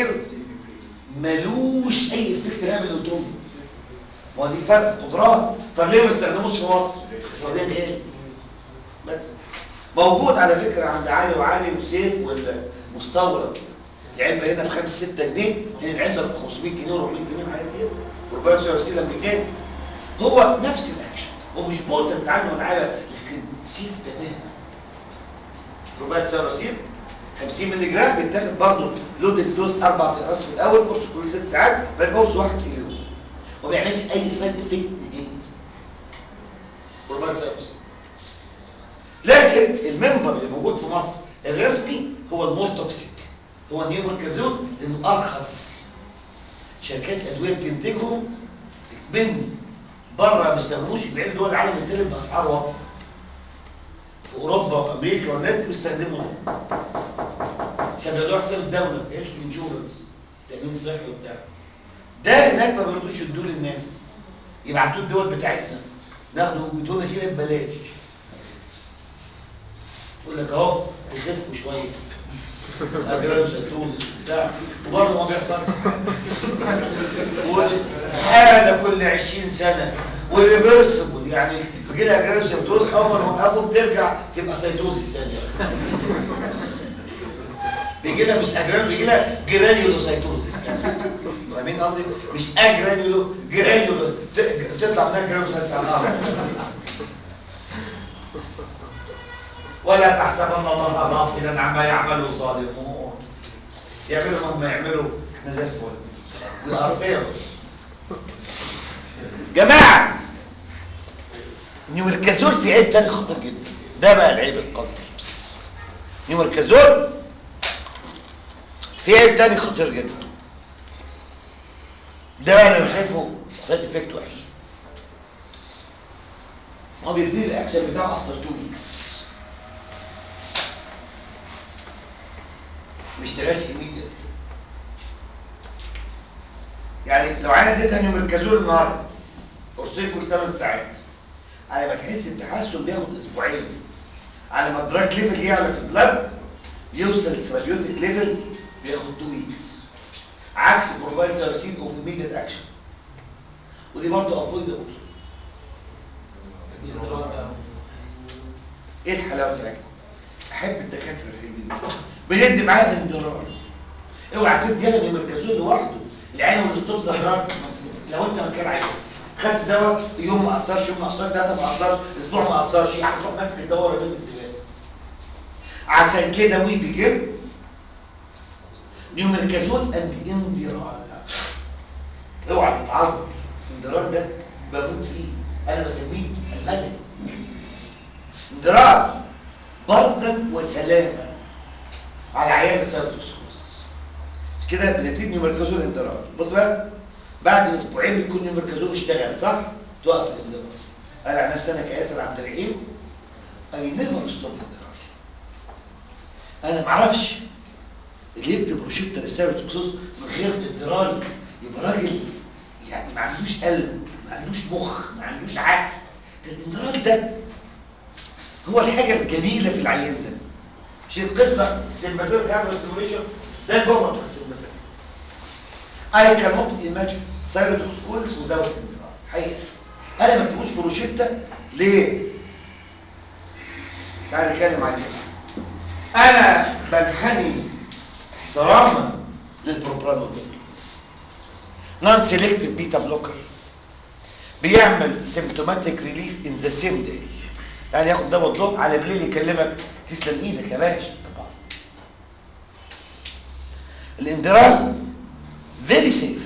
ملوش اي افكت يعمل الاوتومي ما دي فرق قدرات طب ليه ما استخدموش في مصر اقتصاديا ايه بس موجود على فكره عند علي وعلي وسيف والمستورد العلبه هنا ب 5 6 جنيه هنا العلبه ب 500 جنيه و400 جنيه حاجه كده بروبايل سايوراسيل امريكاني هو نفس الاكشن هو مش بوتنت عنه ولا حاجه لكن سيف تماما بروبايل سايوراسيل 50 مللي جرام بيتاخد برضه لود دوز اربع اقراص في الاول قرص كل ست ساعات بعد قرص واحد في اليوم وما بيعملش اي سايد افكت نهائي بروبايل سايوراسيل لكن المنبر اللي موجود في مصر الرسمي هو المورتوكسيك هو النيومركازون لانه ارخص شركات ادويه بتنتجهم من بره ما بيستخدموش بيعملوا دول العالم الثالث باسعار واطيه في اوروبا وامريكا والناس دي بيستخدموهم عشان بياخدوها حساب الدوله هيلث انشورنس تامين صحي وبتاع ده هناك ما بيرضوش يدوه للناس يبعتوه الدول بتاعتنا ناخده بدون شيء ببلاش يقول لك اهو تخفوا شويه اجرام سيتوزس بتاع وبرضه ما بيحصلش حاله كل 20 سنه وريفرسبل يعني بيجي لها اجرام سيتوز اول ما وقفوا بترجع تبقى سيتوزس تاني بيجي لها مش اجرام بيجي لها جرانيولوسايتوزس فاهمين قصدي مش اجرانيولو جرانيولو تطلع منها جرانيولوسايتوزس على الارض ولا تحسبن الله غافلا عما يعمل الظالمون يعملوا مهما يعملوا احنا زي الفل والارفير جماعه نيومركازول في عيب تاني خطير جدا ده بقى العيب القذر نيومركازول في عيب تاني خطير جدا ده بقى انا شايفه سايد افكت وحش هو بيدي الاكشن بتاعه افتر 2 ويكس ما بيشتغلش ايميديت يعني لو انا اديتها نيومركازول النهارده قرصين كل 8 ساعات على ما تحس التحسن بياخد اسبوعين على ما الدراج ليفل يعلى في البلد يوصل للسيرابيوتيك ليفل بياخد 2 ويكس عكس بروفايل سيرسين اوف ايميديت اكشن ودي برضه افويدبل ايه الحلاوه بتاعتكم احب الدكاتره الحلوين بندي معاه اندرار اوعى تدي انا بمركزون لوحده العين والستوب زهران لو انت مكان عين خدت دواء يوم ما اثرش يوم ما اثرش ثلاثه ما اثرش اسبوع ما اثرش هتروح ماسك الدواء ورا الزباله عشان كده وي بيجيب نيومركازون اند اندرال اوعى تتعرض الاندرال ده بموت فيه انا بسميه الملك اندرال بردا وسلاما على عيان السيروتوكسيكوزيس كده بنبتدي نيومركازول اندرار بص بقى بعد اسبوعين بيكون نيومركازول اشتغل صح توقف الاندرار انا على نفسي انا كياسر عبد الرحيم اي نيفر ستوب اندرار انا ما اعرفش اللي يكتب روشته للسيروتوكسوس من غير اندرار يبقى راجل يعني ما عندوش قلب ما عندوش مخ ما عندوش عقل ده الاندرار ده هو الحاجه الجميله في العيان ده مش القصه سيمبازيك هابل سيموليشن ده جوه بتاع السيمبازيك I cannot imagine cytotoxicology without اندرار حقيقه انا ما تقولش في روشته ليه تعال نتكلم عليه انا بنحني احتراما للبروبرانول نون سيلكتيف بيتا بلوكر بيعمل سيمتوماتيك ريليف ان ذا سيم داي يعني ياخد دواء بلوك على بالليل يكلمك تسلم ايدك يا باشا طبعا الاندرال فيري سيف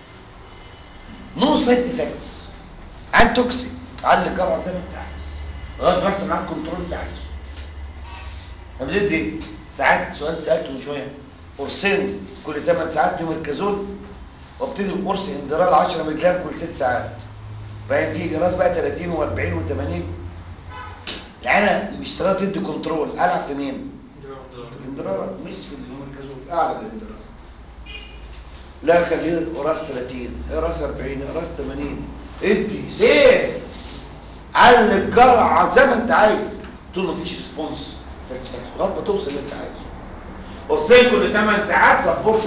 نو سايد افكتس عن توكسيك على الجرعه زي ما انت عايز لغايه ما يحصل معاك كنترول انت عايزه طب بتدي ساعات سؤال سالته من شويه قرصين كل 8 ساعات نيومركازول وابتدي بقرص اندرال 10 مللي جرام كل 6 ساعات بعدين في جراس بقى 30 و40 و80 العينه اللي بيشتغل تدي كنترول العب في مين؟ في الاندرال مش في النيومركازول اعلى من الاندرال لا خليه راس 30 راس 40 راس 80 ادي سيف على الجرعه زي ما انت عايز طول ما فيش ريسبونس ساتسفاكتوري لغايه ما توصل اللي انت عايزه قرصين كل 8 ساعات سبورت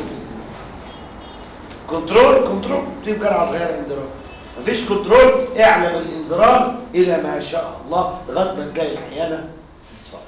كنترول كنترول تجيب جرعه صغيره اندرال مفيش كنترول اعلم الاندرال الى ما شاء الله لغايه ما تجي العيانه ساتسفايد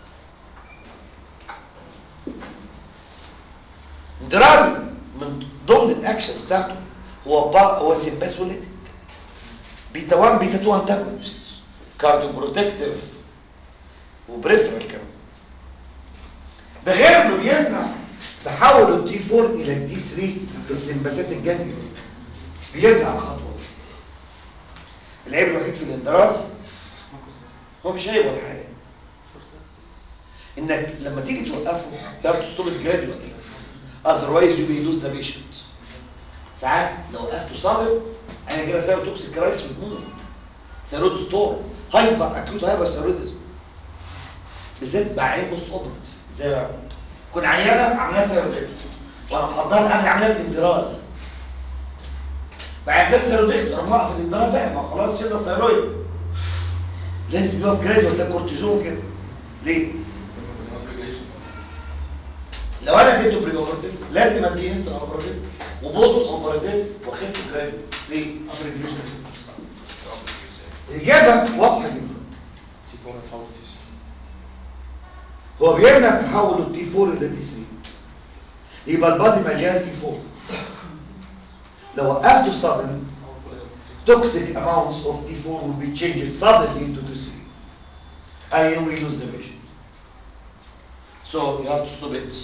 اندرال من ضمن الاكشنز بتاعته هو بار هو سيمباسوليتيك بيتا 1 بيتا 2 انتاجونست كارديو بروتكتيف وبريفرال كمان ده غير انه بيمنع تحول الدي 4 الى الدي 3 في السمباسات الجانبي بيمنع الخطوه دي العيب الوحيد في الاندراج هو مش عيب ولا حاجه انك لما تيجي توقفه you have to stop it gradually otherwise you may lose the patient ساعات لو وقفته صلب انا كده سيرو توكسيك كرايس في الجنون سيرود ستور هايبر اكيوت هايبر سيروديزم بالذات مع عين بوست اوبرت زي ما كنت عيانه عاملاها سيروديت وانا محضرها قبل عمليه اندرال بعد كده سيروديت انا موقف الاندرال بقى ما خلاص شلنا الثيرويد لازم يقف جراديوال زي الكورتيزون كده ليه؟ لو انا اديته بري اوبرتيف لازم اديه انت اوبرتيف وبوست اوبرتيف واخف جراديوال ليه؟ الاجابه واضحه جدا هو بيمنع تحول التي 4 الى تي 3 يبقى البادي مليان تي 4 لو وقفته suddenly toxic amounts of T4 will be changed suddenly into T3 and you will lose the patient so you have to stop it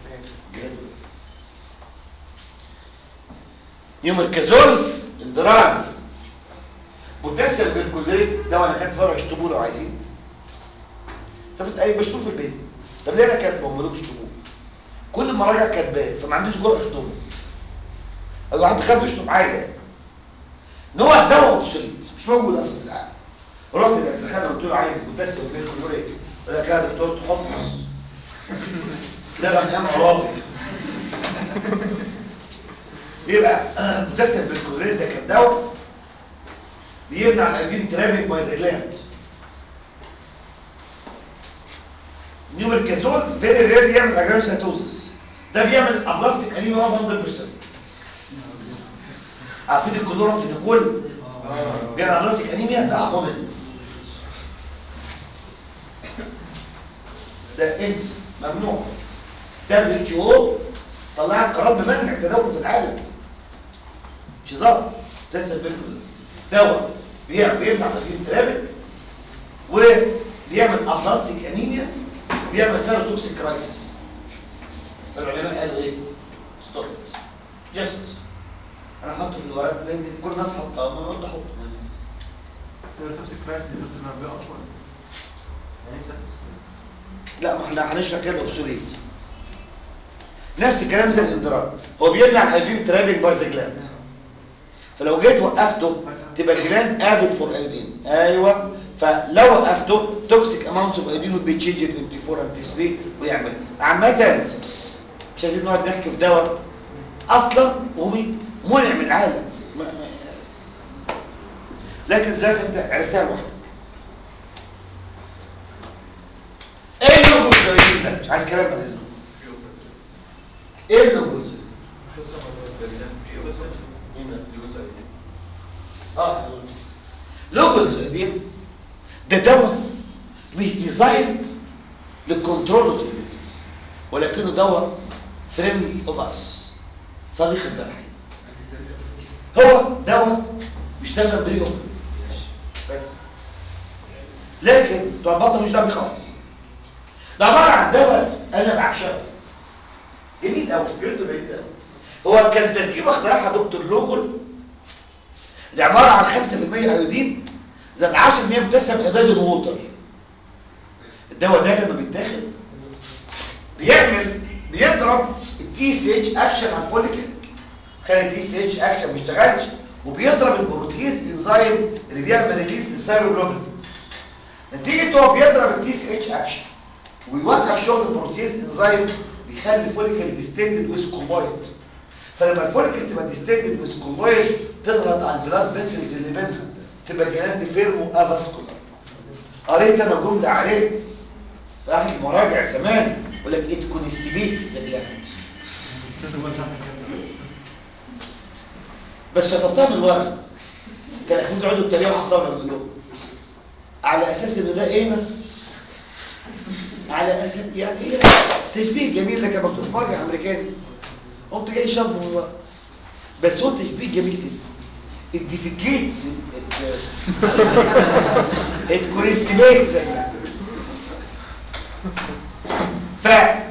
نيومركازول اندراج بوتاسيوم بالكليت ده وانا كان فرع اشطبوه لو عايزين طب بس اي بشطوه في البيت طب ليه انا كاتبه وما ملوش اشطبوه كل ما راجع كاتباه فما عندوش جرعه اشطبه او واحد خاف يشطب حاجه نوع الدواء اوبسوليت مش موجود اصلا في العالم رحت للزخانه قلت له عايز بوتاسيوم بالكلوريت قال لك يا دكتور تحط نص لا من ايام عرابي بيبقى بوتاسيوم بالكلوريت ده كان دواء بيمنع الايودين ترافيك مايزيلاند نيومركازول فيري رير يعمل اجرانساتوزس ده بيعمل ابلاستيك انيميا 100% عارفين الكلورم في الكل بيعمل ابلاستيك انيميا ده اقوى منه ده انس ممنوع دبليو اتش او طلعت قرار بمنع التداول في العالم مش هزار ده سبب دواء بيعمل بيمنع تغيير ترابل وبيعمل ابلاستيك انيميا وبيعمل سيروتوكسيك كرايسيس العلماء قالوا ايه ستوب جاستس انا حاطه في الورق لان كل الناس حطها ما قلت احطه التوكسيك كرايسيس اللي كنا بنقف يعني إيه سادس؟ لا ما احنا هنشرح كده اوبسوليت نفس الكلام زي الاندراج هو بيمنع الايودين ترافينج باي ذا جلاند فلو جيت وقفته تبقى الجلاند افيد فور ايودين ايوه فلو وقفته توكسيك اماونتس اوف ايودين would be changed into 4 and 3 ويعمل عامه بس مش عايزين نقعد نحكي في دواء اصلا هو منع من العالم ما- ما- لكن زي ما انت عرفتها لوحدك ايه اللوجو الجديد ده مش عايز كلام عن اذنك ايه اللوجو الجديد اه لوجو الجديد ده دواء مش ديزاين للكنترول اوف ذا ديزيز ولكنه دواء فريند اوف اس صديق الجرحين هو دواء بيشتغل بريهم بس لكن بتوع البطن مش دواء خالص ده عباره عن دواء انا بعشقه جميل قوي فكرته لذيذه قوي هو كان تركيبه اخترعها دكتور لوجل دي عباره عن 5% ايودين زائد 10% مكتسب ايودين ووتر الدواء ده لما بيتاخد بيعمل بيضرب التي سي اتش اكشن على الفوليكل خلي التي سي اتش اكشن ما يشتغلش وبيضرب البروتيز انزيم اللي بيعمل ريليز للسيروجلوبين نتيجه هو بيضرب التي سي اتش اكشن ويوقف شغل البروتيز انزيم بيخلي الفوليكل ديستندد ويز كومبايند فلما الفوليكل تبقى ديستندد ويز كومبايند تضغط على البلاد فيسلز اللي بينها تبقى الجلاند فيرمو افاسكولار قريت انا جمله عليه في احد المراجع زمان يقول لك ات كونستيبيتس ذا جلاند بس شطبتها من ورا كان اساس عضو التريقه حطها من لهم على اساس ان ده انس على اساس يعني ايه تشبيه جميل لك مكتوب في مرجع امريكاني قمت جاي شاب من ورا بس هو تشبيه جميل جدا الديفيكيتس الكونستيبيتس ف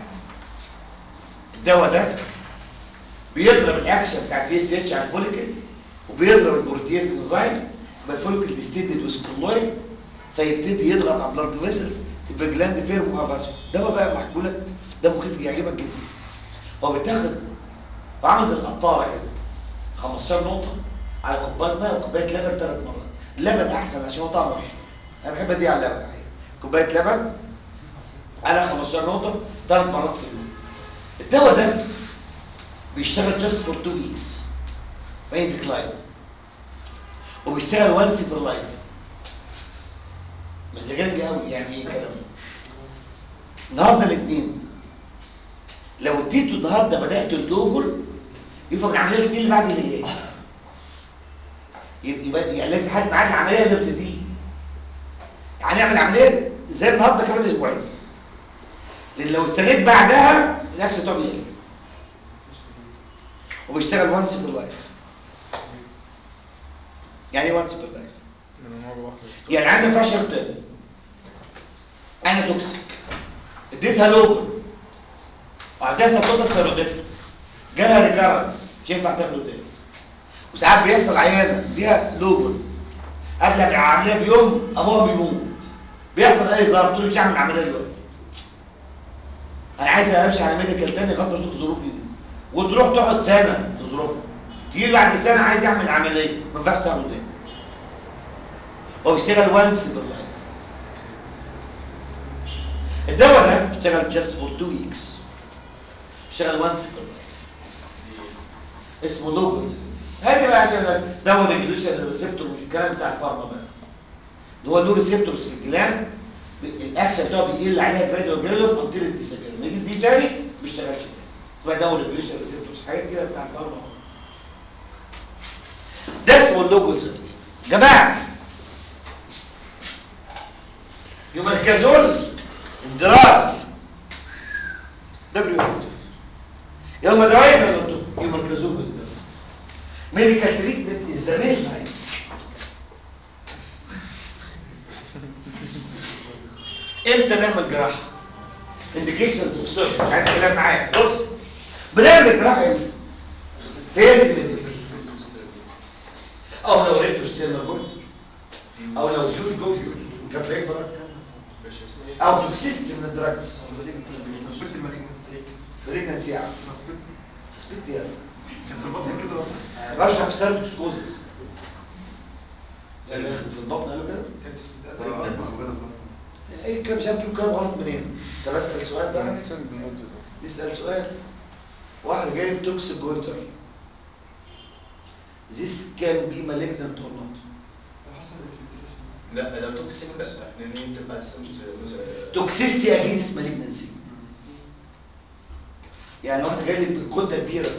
الدواء ده بيضرب الاكشن بتاع التي اس اتش على الفوليكل وبيضرب البروتيز انزيم يبقى الفوليكل ديستندد وسكولويد فيبتدي يضغط على البلاد فيسلز تبقى جلاند فيرم وافاسكو دواء بقى محكي لك ده مخيف يعجبك جدا هو بيتاخد وعامل زي القطاره كده 15 نقطه على كوبايه ميه وكوبايه لبن ثلاث مرات اللبن احسن عشان هو طعمه وحش انا بحب ادي على اللبن الحقيقه كوبايه لبن على 15 نقطه ثلاث مرات في اليوم الدواء ده بيشتغل جاست فور 2 ويكس فين ديكلاين وبيشتغل وانس بير لايف مزاجنج قوي يعني ايه الكلام ده النهارده الاثنين لو اديته النهارده بدات اللوجل يفهم العمليه الاثنين اللي بعد اللي جايه يبقى يبقى يعني لازم حد معاه العمليه اللي ابتديه يعني نعمل عمليه زي النهارده كمان اسبوعين لان لو استنيت بعدها الاكشن بتاعه بيقل وبيشتغل وانس بير لايف يعني ايه وانس بير لايف يعني عندي ما ينفعش ابدا انا توكسيك اديتها لوجل وعندها سبوتة سيروديت جالها ريكارنس مش ينفع تاخده تاني وساعات بيحصل عيانه ليها لوجل قبل العمليه بيوم ابوها بيموت بيحصل اي ظرف تقول لي مش هعمل عمليه دلوقتي انا عايز امشي على ميديكال تاني لغايه ما اشوف ظروفي دي وتروح تقعد سنه في ظروفها تيجي بعد سنه عايز يعمل عمليه ما ينفعش تعمل تاني هو بيشتغل وانس بير لايف الدواء ده بيشتغل جاست فور 2 ويكس بيشتغل وانس بير لايف اسمه لوجوز هادي بقى عشان دواء ريجوليشن ريسبتور مش الكلام بتاع الفارما بقى اللي هو له ريسبتورز في الجلاند الاكشن بتاعه بيقل عليها جراديوال جراديوال انتل الديسابير لما يجي دي تاني ما بيشتغلش تاني اسمها دواء ريجوليشن ريسبتورز حاجات كده بتاع الفارما ده اسمه اللوجوز جماعه يومركازول اندراج دبليو يلا دوايين يا دكتور يومركازول بالدواء ميديكال تريتمنت الزميل معايا امتى نعمل جراحه انديكيشنز اوف سيرجري عايز كلام معايا بص بنعمل جراحه امتى فين او لو ريتو ستيل موجود او لو جوج جو كان فليفر او توكسيستي من الدراجز كنت المالجنس بريجنانسي يعني تصبيت سسبكت يعني كان في البطن كده بشرح في سيرتوسكوزس لا لا في البطن قالوا كده كانت في البداية ايه كان مش عارف تقول كلام غلط منين طب اسال سؤال بقى نسال سؤال واحد جايب توكسيك جويتر This can be malignant or not حصل الانفلتريشن لا لو توكسيك لا لان هي بتبقى اساسا مش مش- toxicity against malignancy يعني واحد جاي لي بكتله كبيره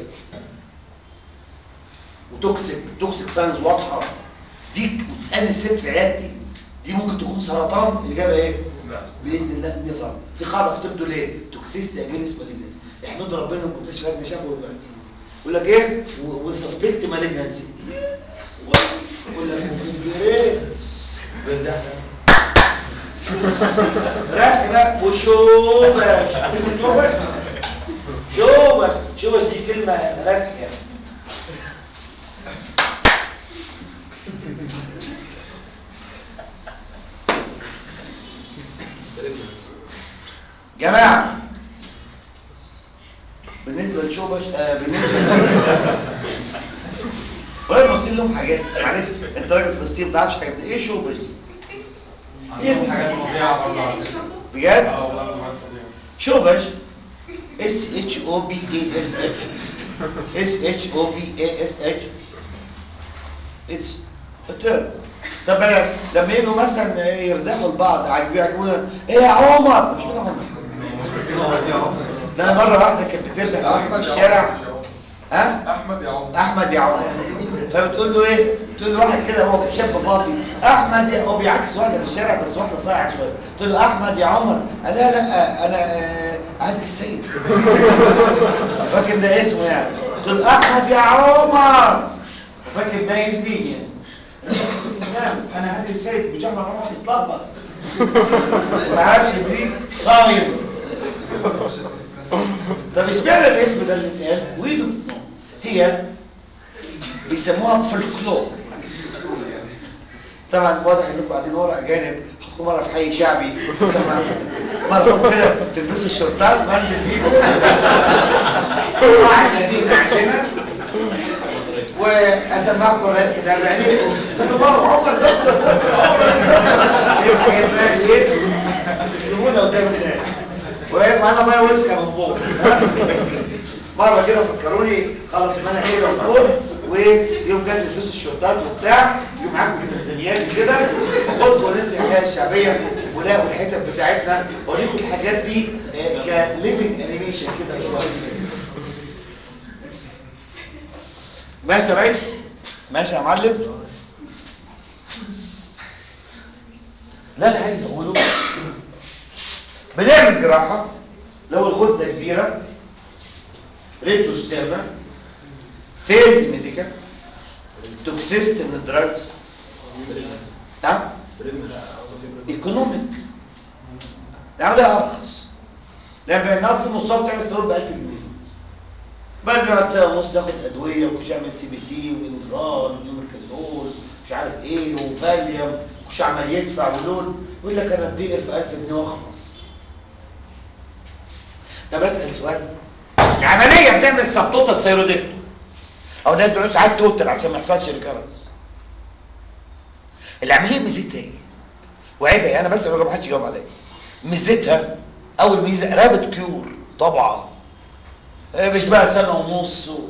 وتوكسيك توكسيك ساينز واضحه دي وتسالني ست في عيادتي دي ممكن تكون سرطان الاجابه ايه؟ لا باذن الله نفهم في قاعده في طب تقول ايه؟ توكسيستي اجينست مالجنسي احمد ربنا ما كنتش لجنه شافه دلوقتي يقول لك ايه؟ وسسبكت مالجنسي يقول لك وفنجرينز بالضحك راتح بقى وشوبش عارفين شوبش؟ شوبش شوبش دي كلمه راتح يعني جماعة بالنسبة لشوبش آه بالنسبة ولا نوصل لهم حاجات معلش انت راجل فلسطين ما تعرفش حاجات ايه شوبش دي؟ عندهم حاجات فظيعه برضه على فكره بجد اه والله حاجات فظيعه شوبش اس اتش او بي اي اس اتش اس اتش او بي اي اس اتش اتس ترم طب بلاش لما يجوا مثلا يردحوا لبعض عاجبين يعجبونا ايه يا عمر مش بتاع عمر ده انا مره واحده كانت بتردح واحد في الشارع ها احمد يا عمر احمد يا عمر فبتقول له ايه تقول له واحد كده هو في شاب فاضي احمد يا هو بيعكس واحده في الشارع بس واحده صايعه شويه تقول له احمد يا عمر قال لا لا انا آه، عادل السيد فاكر ده اسمه يعني تقول له احمد يا عمر فاكر ده اسمي يعني لا انا عادل السيد مش احمد عمر اتلخبط ما عارفش دي صايم طب اشمعنى الاسم ده اللي اتقال ويدو هي بيسموها فولكلور طبعا واضح انكم قاعدين ورا اجانب حطوا مره في حي شعبي سمع مره حط كده تلبسوا الشورتات وانزل فيكم واحد جديد عندنا واسمعكم الرد كده بعينيكم تقولوا مره عمر دكتور عمر ايه الحاجات بقى ايه سيبونا قدام الناس وقف معانا ميه وسخه من فوق مره كده فكروني خلص المنع كده من فوق ويوم جت لبس الشرطات وبتاع يوم معاكم الزمزميات كده وقلت وننسى الحياه الشعبيه ولاقوا الحتت بتاعتنا اوريكم الحاجات دي كليفنج انيميشن كده شويه ماشي يا ريس ماشي يا معلم لا انا عايز اقوله بنعمل جراحه لو الغده كبيره ريتو ستيرنا فين ميديكال توكسيست من الدراجز نعم ايكونوميك يعني ده ارخص لما بنعرف في مصاب تعمل سبب ب 1000 جنيه بعد ما سنه ونص ياخد ادويه ومش يعمل سي بي سي وانجرال ونيومركازول مش عارف ايه وفاليوم مش عمال يدفع ولون يقول لك انا اتدقر في 1000 جنيه واخلص طب اسال سؤال عمليه بتعمل سبتوتا السيرودكتوم او ناس بيعملوا ساعات توتال عشان ما يحصلش ريكارنس العمليه ميزتها ايه وعيبها ايه انا بس ما حدش يجاوب عليا ميزتها اول ميزه رابط كيور طبعا إيه مش بقى سنه ونص و...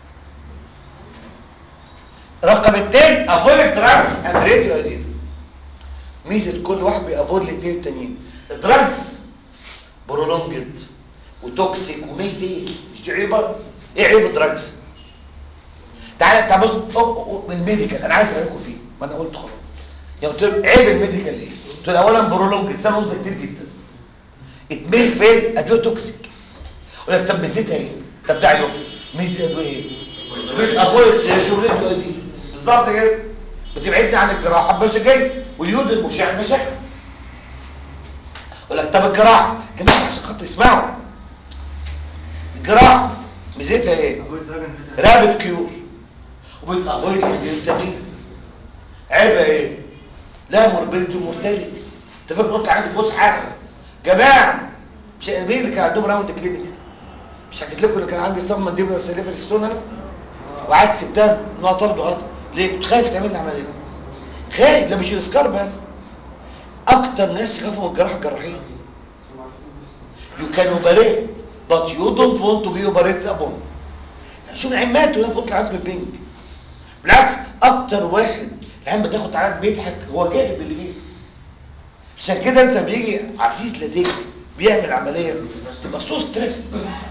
رقم اتنين افويد دراجز اند راديو ايدين ميزه كل واحد بيافويد الاثنين التانيين الدراجز برولونجد وتوكسيك ومي فيل مش دي عيبه ايه عيب الدراجز تعالى تعال بص أو- أو- الميديكال انا عايز اراجعكم فيه ما انا قلت خلاص يعني قلت لهم عيب الميديكال ايه قلت له اولا برولونج سنه ونص ده كتير جدا اتميل فين ادويه توكسيك يقول لك طب ميزتها ايه طب ده عيوب ميزه الادويه ايه بتافويد سيرجري دي بالظبط كده بتبعدني عن الجراحه بس جاي واليود المشع مشاكل يقول لك طب الجراحه جماعه عشان خاطر اسمعوا الجراحه ميزتها ايه رابط كيور وبتافويد الانتاجين عيبها ايه لا موربيلتي ومورتاليتي انت فاكر قلت عندي فسحه جماعه مش مين اللي كان عندهم راوند كلينيك مش حكيت لكم ان كان عندي صم منديبل سليفر ستون انا وقعدت سبتها نوع طلب غلط ليه كنت خايف تعمل لي عمليه خايف لا مش الاسكار بس اكتر ناس يخافوا من الجراحه الجراحيه you can operate but you don't want to be operated upon يعني شوف العين ماتوا هنا فوق العيال بالبنج بالعكس اكتر واحد العين بتاخد عيال بيضحك هو كاتب اللي فيه عشان كده انت بيجي عزيز لديك بيعمل عمليه تبقى سو ستريس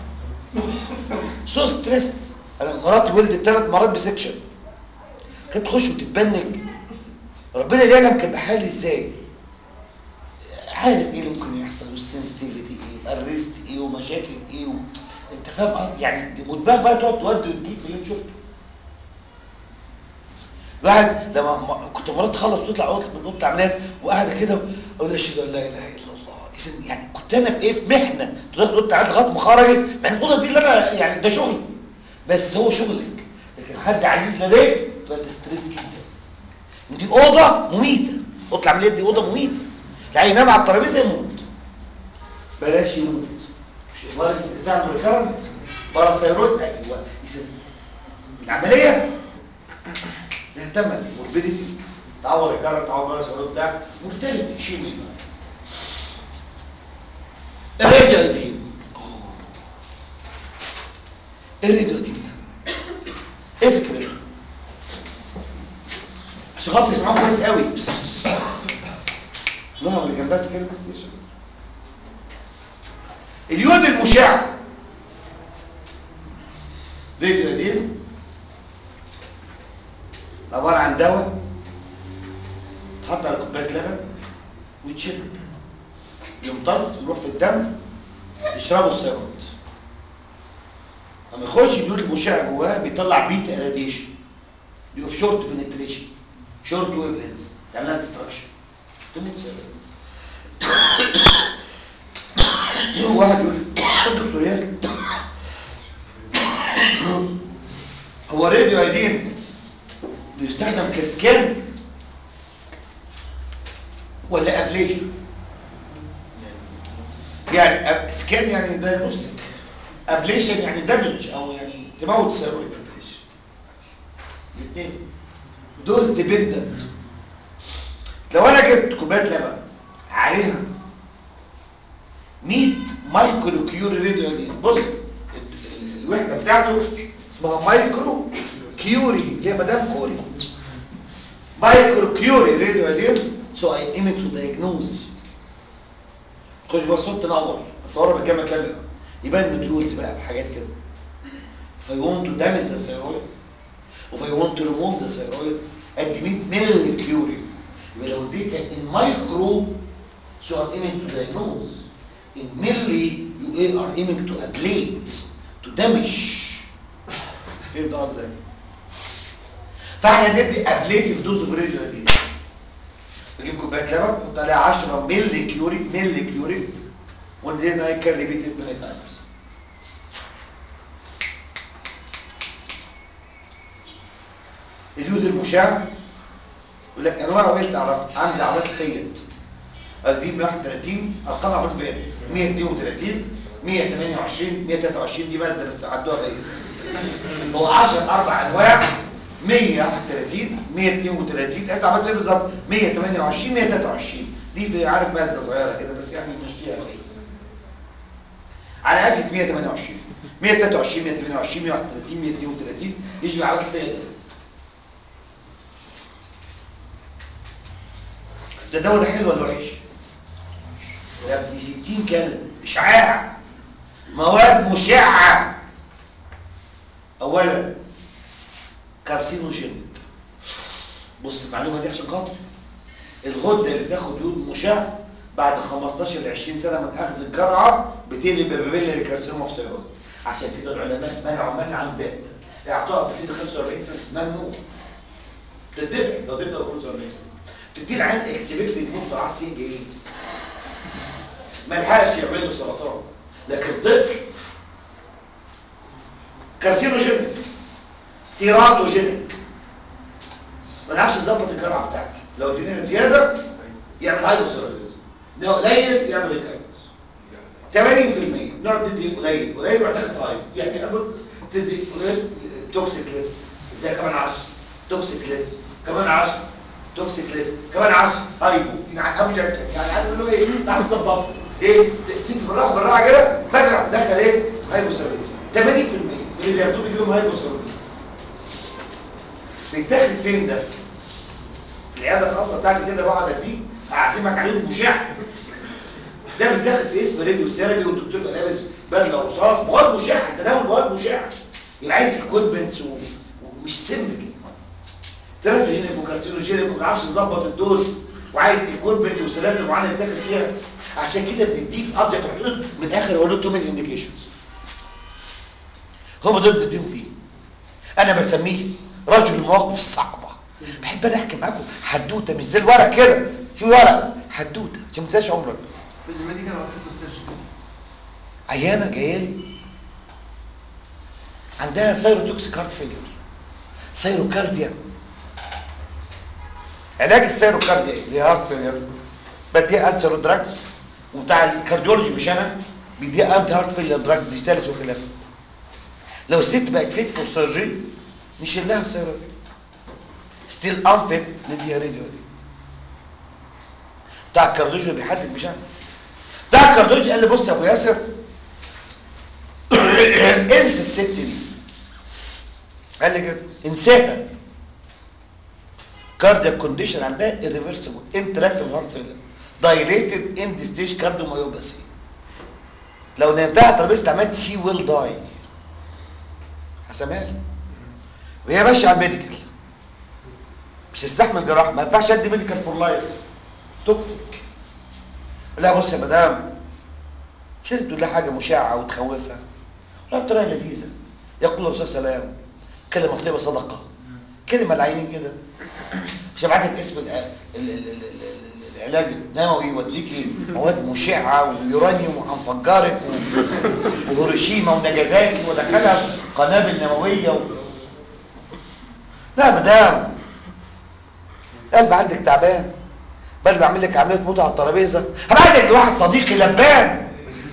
سو ستريس انا مراتي ولدت ثلاث مرات بسكشن كانت تخش وتتبنج ربنا يعلم كان بحالي ازاي عارف ايه اللي ممكن يحصل والسنسيتيفيتي ايه الريست ايه ومشاكل ايه و... انت فاهم قصدي؟ يعني ودماغ بقى تقعد تودي وتجيب في اللي انت شفته الواحد لما ما- كنت مرات تخلص وتطلع اوضه من اوضه العمليات وقاعده كده اقول اشهد ان لا اله الا الله اذا يعني كنت انا في ايه في محنه تروح اوضه العمليات لغايه ما خرجت مع ان الاوضه دي اللي انا يعني ده شغلي بس هو شغلك لكن حد عزيز لديك تبقى ستريس جدا ودي اوضه مميته اوضه العمليات دي اوضه مميته يعني ينام على الترابيزه يموت بلاش يموت مش وارد بتعمل ريكارنت باراسيروت ايوه اذا العمليه لها ثمن موربيديتي تعور ريكارنت تعور باراسيروت ده مرتبط شيء منه الراديو دي الراديو دي ايه فكرته عشان خاطر يسمعوه كويس قوي بس بس نوع اللي جنبها كده اليود المشع راديو قديم عبارة عن دواء تحط على كوباية لبن ويتشرب يمتص يروح في الدم يشربه السيروت لما يخش اليود المشع جواه بيطلع بيتا راديشن بيبقى في شورت بنتريشن شورت ويف لينز تعملها ديستراكشن تموت سبب يوم واحد يقول دكتور ياسر هو راديو ايدين بيستخدم كسكان ولا ابليشن يعني أب- سكان يعني دايجنوستيك ابليشن يعني دامج او يعني تموت الثيرويد الاثنين دوز ديبندنت لو انا جبت كوبايه لبن عليها 100 مايكرو كيوري راديو دي بص ال- ال- الوحده بتاعته اسمها مايكرو كيوري اللي هي مدام كوري مايكرو كيوري راديو دي سو اي ايمك تو دايجنوز خش بقى صوت تنور اصورها بالجامعه كامله يبان مديولز بقى بحاجات كده فيو ونت تو دامج ذا ثيرويد وفي ونت تو ريموف ذا ثيرويد ادي 100 مللي كيوري يبقى لو اديتها ان مايكرو so are aiming to diagnose in milli you are aiming to ablate to damage فهمت قصدي ازاي فاحنا ندي ابليتيف دوز اوف راديو دي نجيب كوبايه لبن نحط عليها 10 مللي كيوري مللي كيوري وندينا يكرر ريبيتد ماني تايمز اليود المشع يقول لك انواعه ايه تعرف عامل زي عربيات الفيت دي 131 ارقام عربيات الفيت 132 128 123 دي مازدا بس عدوها فيت هو 10 اربع انواع 131 132 اسف عملت ايه بالظبط 128 123 دي في عارف مازدا صغيره كده بس يعني مشيها فيت على قفله 128 123 128 131 132 يجي على الفيت ده الدواء ده حلو ولا وحش يا ابني 60 كلمه اشعاع مواد مشعه اولا كارسينوجينيك بص المعلومه دي عشان خاطر الغده اللي تاخد يود مشع بعد 15 ل 20 سنه من اخذ الجرعه بتقلب بابيلاري كارسينوما في سيرود عشان كده العلماء منعوا منع عن بيت اعطائها بسن 45 سنه ممنوع تتبع لو تبدا 45 سنه تدي العيان اكسبكت يموت في 10 سنين جايين ما لحقش يعمل له سرطان لكن طفل كارسينوجينيك تيراتوجينيك ما نعرفش نظبط الجرعه بتاعته لو اديناها زياده يعمل هايبوثيروديزم لو قليل يعمل ريكايتس 80% نقعد ندي قليل قليل وبعد كده فايف يعني قبل تدي قليل توكسيك ليس ده كمان 10 توكسيك ليس كمان 10 توكسيك ليس كمان 10 هايبو يعني ابو جد يعني عارف اللي هو ايه تحت الصباط ايه تيجي بالراحه بالراحه كده فجاه دخل ايه هايبو سيرفيس 80% من اللي بياخدوه بيجي لهم هايبو سيرفيس بيتاخد فين ده؟ في العياده الخاصه بتاعتي كده بقعد اديك اعزمك عليهم مشع ده بيتاخد في اسم راديو ثيرابي والدكتور بقى لابس بدله رصاص مواد مشعه تناول مواد مشعه يبقى عايز اكويبمنتس ومش سمبل تراتوجينيك وكارسينوجينيك وما بنعرفش نظبط الدوز وعايز اكويبمنت وسلامه معينه يتاخد فيها عشان كده بنديه في اضيق الحدود من اخر اقول له تو من انديكيشنز هم دول بنديهم فيه انا بسميه رجل المواقف الصعبه بحب انا احكي معاكم حدوته مش زي الورق كده في ورق حدوته عشان ما تنساش عمرك في الميديكال او في السيرجن عيانه جايه لي عندها سيروتوكسيك هارت فيلير سيروكارديا علاج السيروكارديا ايه؟ اللي هي هارت فيلير بديها انسر دراجز وبتاع الكارديولوجي مش انا بيديها انتي هارت فيلير دراجز ديجيتالز وخلافه لو الست بقت فيت فور سيرجري نشيل لها السيرو ستيل انفيت نديها راديو دي بتاع الكارديولوجي بيحدد مش انا بتاع الكارديولوجي قال لي بص يا ابو ياسر انسى الست دي قال لي كده انساها كاردياك كونديشن عندها irreversible انتراكتيف هارت فيلر دايليتد اند ستيج كارديوميوباثي لو نمتها على ترابيزه عملت شي ويل داي هسميها لي وهي ماشيه على الميديكال مش تستحمل جراحه ما ينفعش ادي ميديكال فور لايف توكسيك لا بص يا مدام مش لازم تقول لها حاجه مشعه وتخوفها لا بطريقه لذيذه يقول الرسول صلى الله عليه وسلم كلمه طيبه صدقه كلمه العينين كده مش هبعت لك اسم ال- ال- ال- ال- ال- العلاج النووي يوديكي مواد مشعه ويورانيوم وهنفجرك و- وهيروشيما وناجازاكي ودخلها في قنابل نوويه و... لا مدام قلب عندك تعبان بل بعمل لك عمليه موت على الترابيزه هبعت لك لواحد صديقي لبان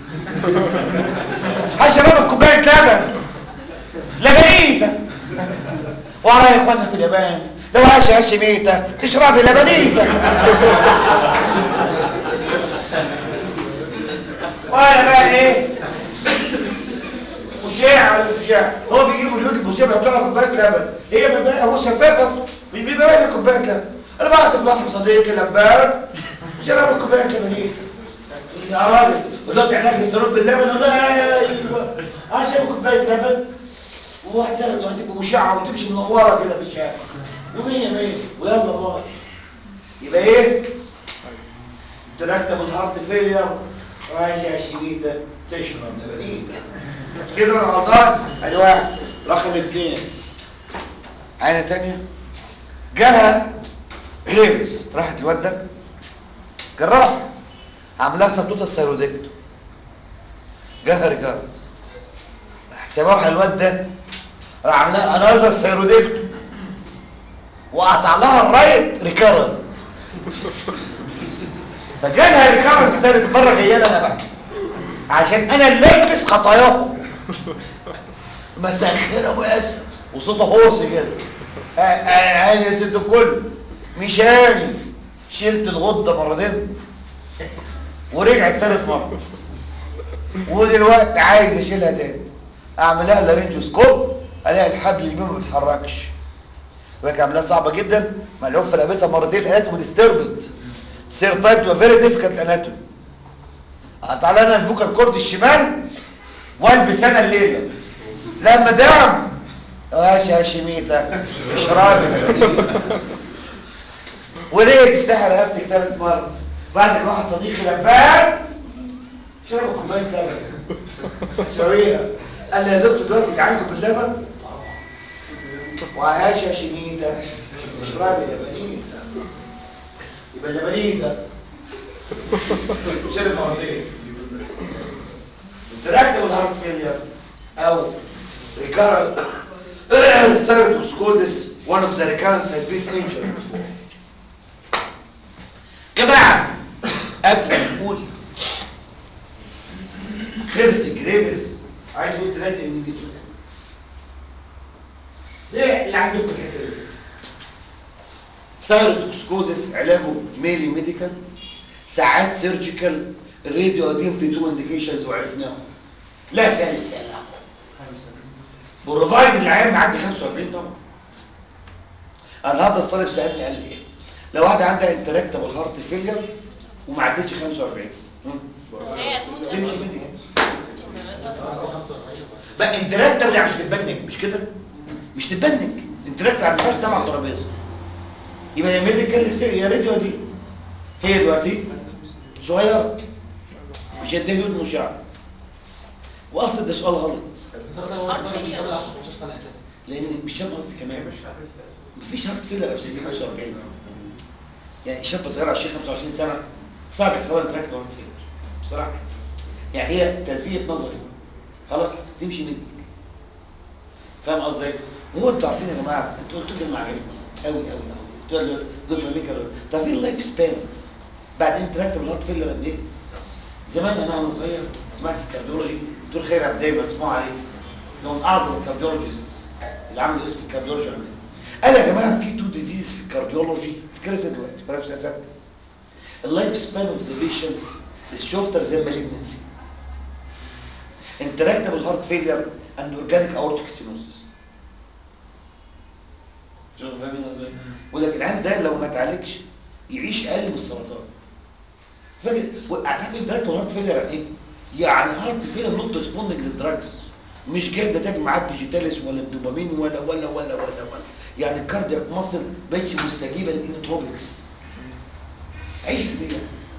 هشرب كوبايه لبن لبنيته ورايا اخوانها في اليابان لو عاش عاش ميته تشربي لبنيته وانا بقى ايه مشاع ولا مش مشاع هو بيجيب اليوت المشاع بتوع كوبايه لبن هي بيبقى هو شفاف اصلا مش بيبقى لها كوبايه لبن انا بعت لواحد صديقي لبان شرب كوبايه لبن يا راجل دلوقتي علاج السرور باللبن ولا ايوه اشرب كوبايه لبن وواحده وهتبقى مشعه وتمشي منوره كده في الشارع ومية مية ويلا باي يبقى ايه تركب الهارت فيلير وعايش يا شميته تشرب لبنين كده انا غلطان ادي واحد رقم اثنين عينه تانية جالها جريفز راحت الواد ده جراح عاملها سبتوته السيرودكتو جالها ريكارد سبوح الواد ده راح عاملها انازر سيرودكتو وقطع لها الرايت ريكارد فجالها ريكارد ثالث مره جايه لها بقى عشان انا اللبس خطاياهم مساء الخير يا ابو ياسر وصوته هورس كده آه، آه، انا يا ست الكل مش اني شلت الغده مرتين ورجعت ثالث مره ودلوقتي عايز اشيلها تاني اعملها لارنجوسكوب الاقي الحبل اليمين ما بيتحركش وهي عملها صعبه جدا ملعوب في رقبتها مرتين اناتومي ديستربد سير تايب تبقى فيري ديفيكالت اناتومي قطع لنا الفوكال كورد الشمال والبس انا الليله لا مدام ماشي يا شميتة اشربي وليه تفتحي رقبتك ثالث مرة بعد واحد صديقي لبان شرب كوباية لبن شوية قال لي يا دكتور دلوقتي جعانكم باللبن وعاش يا شميتة اشربي لبنيتة يبقى لبنيتة شرب مرتين تركب الهارت فيلير او recurrent ceratocosis one of the recurrence has been injured before جماعة قبل ما نقول خلص جريفز عايز يقول ثلاثة انجليزي ايه اللي عندكم الحته دي سايروتوكسكوزس علاجه ميلي ميديكال ساعات سيرجيكال الراديو قديم في تو انديكيشنز وعرفناهم لا سهل سهل بروفايد العيان معدي 45 طبعا النهارده الطالب سالني قال لي ايه لو واحده عندها انتراكتبل هارت فيلير وما عدتش 45 هم؟ تمشي مني بقى انتراكتبل يعني مش تتبنج مش كده مش تتبنج انتراكتبل يعني ما ينفعش تنام على الترابيزه يبقى يا ميديكال يا راديو دي هي دلوقتي صغيره مش هيديها يود مشع واصل ده سؤال غلط لان مش شاب قصدي كمان مفيش هارت فيلر قبل 45 يعني شاب صغير 20 25 سنه صعب يحصل له تراكت هارت فيلر بصراحه يعني هي تلفيه نظري خلاص تمشي منك فاهم قصدي هو انتوا عارفين يا جماعه انتوا قلتوا كلمه عجبتني قوي قوي قوي قلتوا دول فاهمين كده تعرفين اللايف سبان بعد انتراكت بالهارت فيلر قد ايه زمان انا وانا صغير سمعت في الكارديولوجي دكتور خير عبد دايما تسمعوا عليه ده من اعظم الكارديولوجيست اللي عملوا اسم الكارديولوجي عندنا قال يا جماعه في تو ديزيز في الكارديولوجي فكرة زي دلوقتي بلا في سياسات اللايف سبان اوف ذا بيشنت is shorter than malignancy intractable heart failure and organic aortic stenosis شوفوا فاهمين ازاي بقول لك العيان ده لو ما اتعالجش يعيش اقل من السرطان فاكر اعتقد انتراكتable هارت فيلير يعني ايه يعني هارت فيلير نوت ريسبوندنج للدراجز مش جاي نتاج معاه الديجيتاليس ولا الدوبامين ولا ولا ولا ولا ولا يعني الكاردياك مصل بقتش مستجيبه للانوتروبكس عيش في دي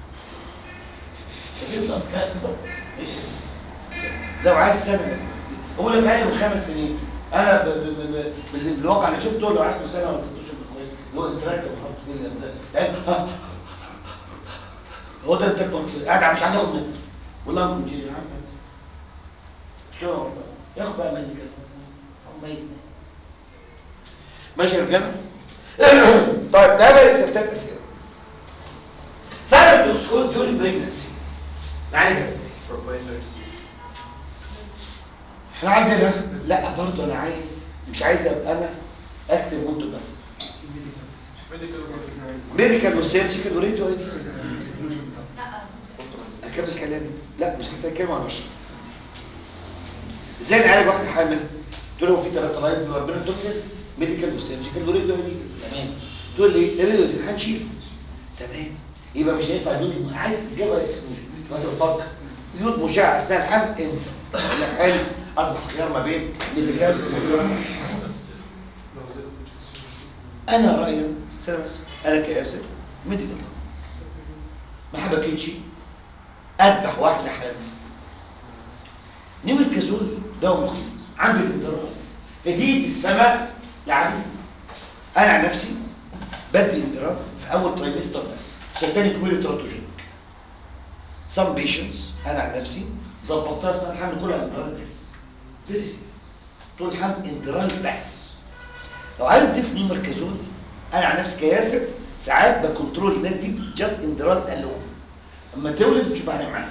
شايفين الكلام بالظبط عيش لو عايز سنه اقول لك اقل من خمس سنين انا ب- ب- ب- ب- بال- بالواقع اللي شفته لو عايز له سنه ولا ست اشهر كويس اللي هو انتراكتيف هارت فيلير ده يعني هو ده انتراكتيف هارت فيلير قاعد مش عارف ياخد نفس والله ممكن يجي مش كده والله ياخد بقى مني كده هم ميت ماشي يا رجاله طيب تعالى بقى نسال ثلاث اسئله سايلنت اوسكوز ديوري بريجنسي يعني كذا احنا عندنا لا برضه انا عايز مش عايز ابقى انا اكتب وانتوا بس ميديكال وسيرجيكال وريديو اي دي اكمل كلامي لا مش هستكلم عن اشرح ازاي نعالج واحده حامل تقول له في ثلاثه لاينز ربنا تقول لي ميديكال وسيرجيكال وريديو اي دي تمام تقول لي الريديو دي هنشيل تمام يبقى مش هينفع يقول عايز اجابه اسمه مثلا فكر يود مشع اثناء الحمل انسى الحمل اصبح خيار ما بين ميديكال وسيرجيكال انا رايي سلام بس انا كياسر ميديكال ما حبكتش اذبح واحده حامل نيمركازول دواء مخيف عنده الانترال هدية السماء يعني انا عن نفسي بدي انترال في اول ترايمستر بس عشان تاني كويري تراتوجينيك some patients انا عن نفسي ظبطتها اثناء الحمل كلها انترال بس فيري سيف طول الحمل انترال بس لو عايز تضيف نيمركازول انا عن نفسي كياسر ساعات بكنترول الناس دي جاست انترال الون اما تولد نشوف هنعمل ايه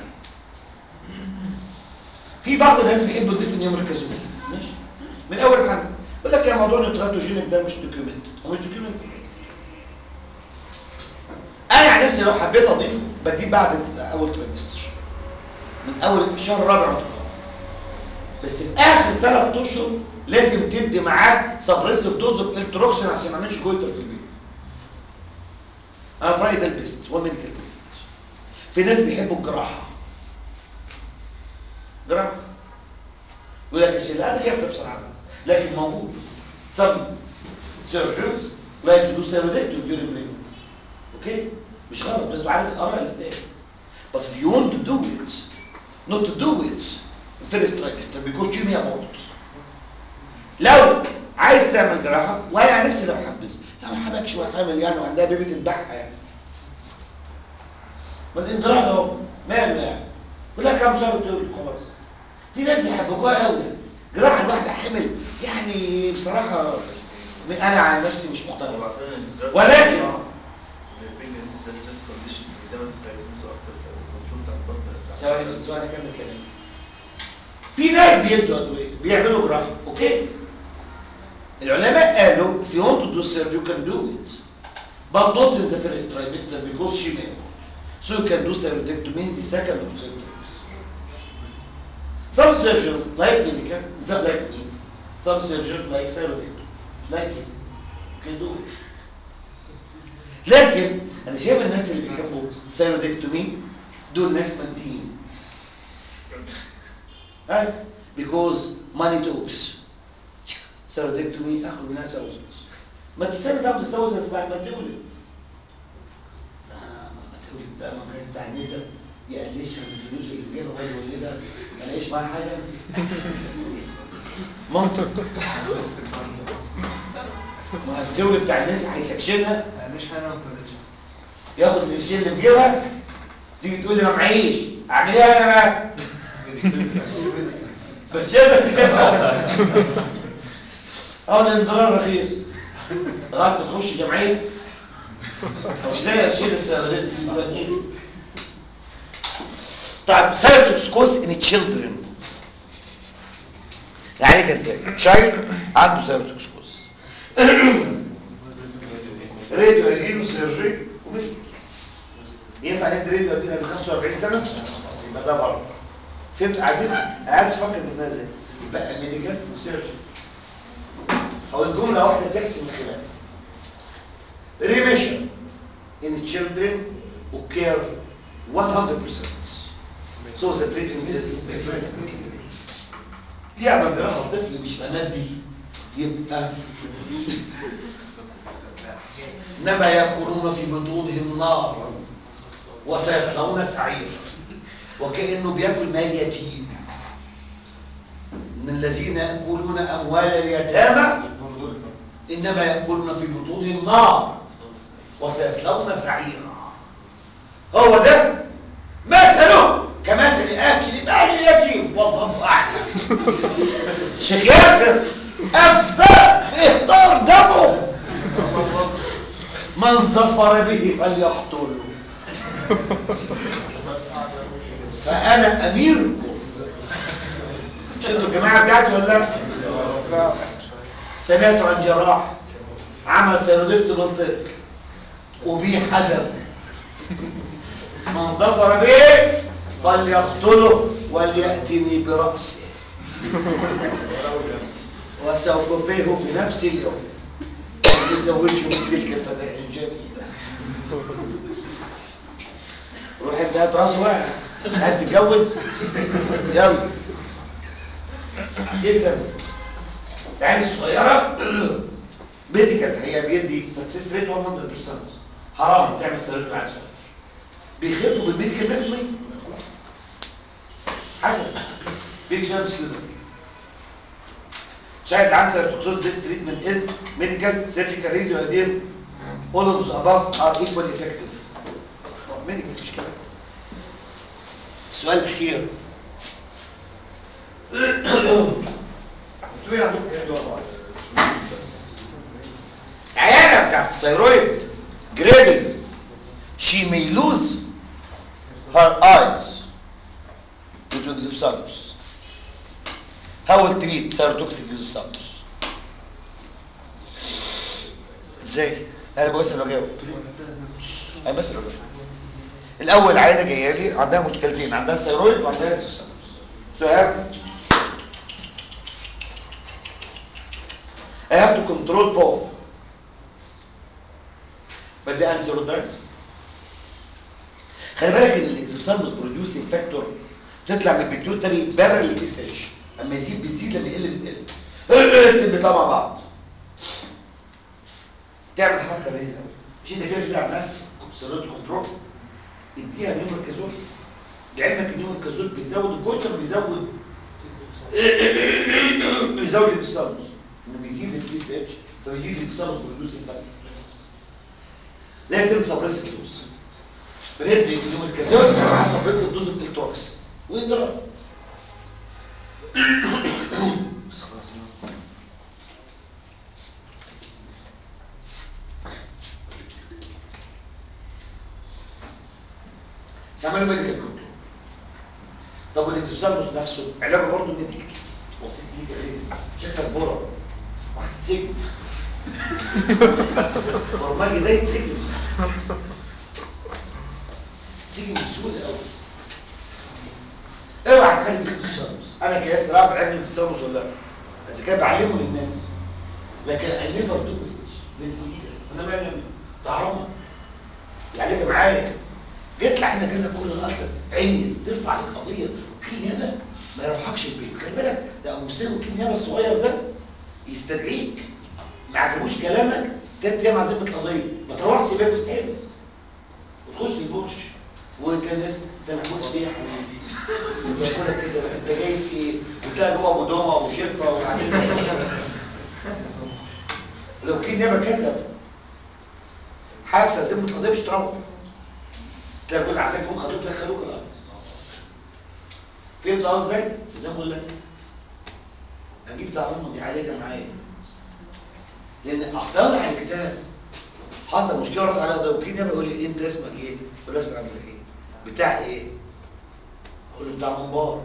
في بعض الناس بيحبوا يضيف النيومركازول ماشي من اول الحمل يقول لك يا موضوع النيوتراتوجينيك ده مش دوكيومنت هو مش دوكيومنت انا عن نفسي لو حبيت اضيفه بديه بعد اول تريمستر من اول الشهر الرابع وتقرا بس في اخر ثلاث اشهر لازم تدي معاه سبريسيف دوز اوف التروكسين عشان ما يعملش جويتر في البيت انا في رايي ده البيست هو الميديكال في ناس بيحبوا الجراحه جراحه يقول لك يا شيخ انا خايف ده بصراحه لكن موجود some surgeons like to do cellulectomy during pregnancy اوكي مش غلط بس عارف الاراء اللي بتاعي but if you want to do it not to do it first trimester because you may abort لو عايز تعمل جراحه وانا نفسي لو حبس لو حبكش وحامل يعني وعندها بيبي تذبحها يعني ما الانجراح اهو ماله يعني كلها كام شهر تقول خلاص في ناس بيحبكوها قوي جراحه الواحده حمل يعني بصراحه انا عن نفسي مش مقتنع ولكن ثواني بس ثواني اكمل كلامي في ناس بيدوا ادويه بيعملوا جراحه اوكي العلماء قالوا if you want to do surgery you can do it but not in the first trimester because she may so you can do thyroidectomy in the second or third trimester some surgeons like medical like me some surgeons like thyroidectomy like it you can do it لكن انا شايف الناس اللي بيحبوا ثيرودكتومي دول ناس ماديين right? because money talks ثيرودكتومي اخد منها ثاوزنز ما تستنى تاخد الثاوزنز بعد ما تولد آه، ما تولد بقى ما كانت تعنيزه يقلشها بالفلوس اللي جايبها وهي يولدها ما لاقيش معاها حاجه منطق ما الدولة بتاع الناس هيسكشنها مش حاجه ما بتولدش ياخد القرشين اللي في جيبها تيجي تقول لي ما معيش اعمل ايه انا بقى بشبك اه الانضرار رخيص لغايه ما تخش جمعيه مش لاقي اشيل السيارات دي دلوقتي طيب سيروتوكسكوز ان تشيلدرن يعني ازاي تشايلد عنده سيروتوكسكوز راديو هيجيله سيرجري ومشي ينفع ندي راديو هيجيله ب 45 سنه يبقى ده برضه فهمت عايزين قاعد تفكر دماغك ازاي يبقى ميديكال وسيرجري او الجمله واحده تحسم الخلاف remission in children who care 100% so the treatment is يعمل جراحه الطفل مش مادي يبقى انما ياكلون في بطونهم نار وسيصلون سعيرا وكانه بياكل مال يتيم ان الذين ياكلون اموال اليتامى انما ياكلون في بطونهم نار وسيصلون سعيرا هو ده مثله كمثل اكل مال اليتيم والله اعلم شيخ ياسر افتى باهدار دمه من ظفر به فليقتله فانا اميركم مش انتوا الجماعه بتاعتي ولا لا سمعت عن جراح عمل سيرودكت بالطفل وبيه حجر من ظفر به فليقتله وليأتني برأسه وسأكفيه في نفس اليوم يزوجه من تلك الفتاة الجميلة روح انت هات راسه بقى عايز تتجوز يلا اسم العين الصغيرة ميديكال هي بيدي سكسس ريت 100% حرام تعمل سيرجري مع الصغير بيخفوا بالميديكال 100% حسن بيجي جامس كده Child answer to choose this treatment is medical, surgical, radio, ideal. All of the above are equally effective. medical مفيش كلام. السؤال الأخير. انتوا مين عندكم ايه دول بعض؟ عيانة بتاعت الثيرويد جريبز she may lose her eyes due to exophthalmos. How will treat cytotoxic exophthalmos? ازاي؟ انا بسال واجاوب انا بسال واجاوب الاول عينه جايه لي عندها مشكلتين عندها ثيرويد وعندها exophthalmos. سؤال I have to control both. But the answer is there. خلي بالك ان الاكسوسالموس بروديوسنج فاكتور بتطلع من البيتيوتري بره التي اس اتش اما يزيد بتزيد لما يقل بتقل الاثنين بيطلعوا مع بعض تعمل حركه لذيذه قوي مش انت كده بتلعب ناس سيروت كنترول اديها نيومركازول لعلمك النيومركازول بيزود الجوتر بيزود بيزود الاكسوسالموس انه بيزيد التي اس اتش فبيزيد الاكسوسالموس بروديوسنج فاكتور لازم سبريس دوز بندي النيومركازول مع سبريس دوز التكتروكس ونضرب تعملوا ميديكال كنترول طب والاكسوسالموس نفسه علاجه برضه ميديكال بسيط ليك يا ريس شكلك بره وهتتسجن برمجي ده يتسجن تسجن بسهوله قوي اوعى تخلي الاكسوسالموس انا كياسر اعرف علم الاكسوسالموس ولا لا اذا كان بعلمه للناس لكن الليفر دوبلج بالكليه انا مالي تعرمه يعالجها معايا يطلع هنا كده كل الألسر عيني ترفع عليك قضية وكيل نيابة ما يروحكش البيت خلي بالك ده أبو مسلم وكيل نيابة الصغير ده يستدعيك ما عجبوش كلامك تلات أيام عزيمة القضية ما تروحش بيتك تتحبس وتخش البرش وكان ناس ده محبوس فيه يا حبيبي ويقول لك كده انت جاي في ايه؟ وتلاقي جوه ابو دومه وشفه وبعدين لو كيل نيابه كتب حبس عزيمة القضية مش تروح تلاقي كل عساكر ممكن خدوك دخلوك الارض فهمت قصدي ازاي؟ زي ما بقول لك هجيب تعليمه دي عالجها معايا لان اصلا انا عالجتها حصل مشكله رفع عليها قضيه وكيل يقول لي انت اسمك ايه؟ قول له اسمع عبد الرحيم بتاع ايه؟ اقول له بتاع منبار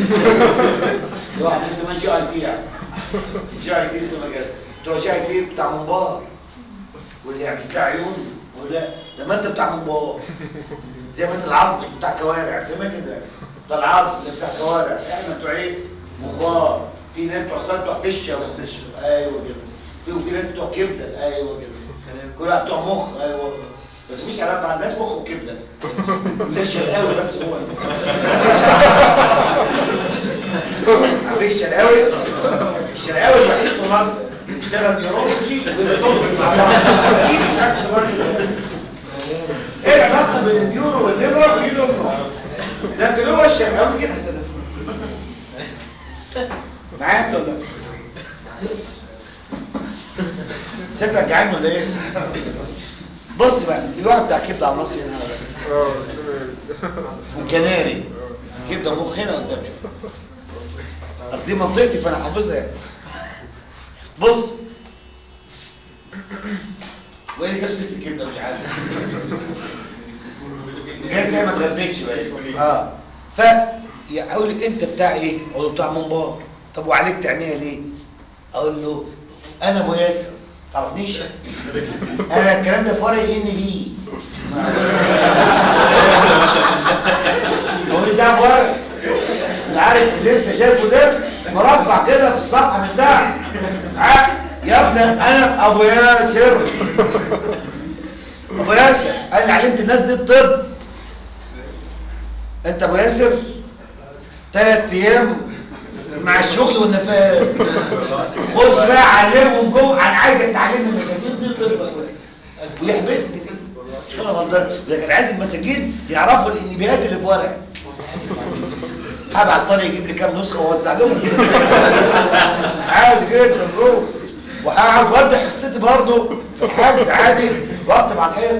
واحد لسه ما جي اي تي يعني جي اي تي لسه ما جاش بتوع جي اي تي بتاع منبار واللي يعني بتاع عيون ولا لما انت بتاع منبار زي مثلا العرض بتاع كوارع زي ما كده ده العرض اللي بتاع كوارع احنا بتوع ايه منبار في ناس بتوع صلاه بتوع فشه ايوه كده في وفي ناس بتوع كبده ايوه كده كل واحد بتوع مخ ايوه بس مفيش علاقه مع الناس مخ وكبده ده الشرقاوي بس هو مفيش الشرقاوي الشرقاوي الوحيد في مصر بيشتغل نيورولوجي وبيطبق مع بعض اكيد مش عارف الراجل ده ايه العلاقه بين النيورو والليفر وايه لونه لكن هو الشرقاوي كده معايا انت ولا لا؟ شكلك جعان ولا ايه بص بقى في واحد بتاع كبده على النص هنا على فكره اسمه كناري كبده مخ هنا قدام شويه اصل دي منطقتي فانا حافظها يعني بص وايه اللي جاب سيره الكبده مش عارف جاي زي ما اتغديتش بقى اه ف اقول لك انت بتاع ايه اقول له بتاع منبار طب وعالجت عينيها ليه اقول له انا ابو ياسر تعرفنيش انا الكلام ده فرق ان بي بقول لي ده ورق انت عارف اللي انت شايفه ده مربع كده في الصفحه من ده ها؟ يا ابني انا ابو ياسر ابو ياسر قال لي علمت الناس دي الطب انت ابو ياسر ثلاث ايام مع الشغل والنفاس خش بقى علمهم جوه انا عايزك تعلمني المساجين دي الطب ويحبسني كده مش انا غلطان لكن عايز المساجين يعرفوا الانبيات اللي في ورقك هبعت طارق يجيب لي كام نسخه واوزع لهم عادي جدا روح وهقعد وادي حصتي برضه في الحجز عادي واكتب على الحيط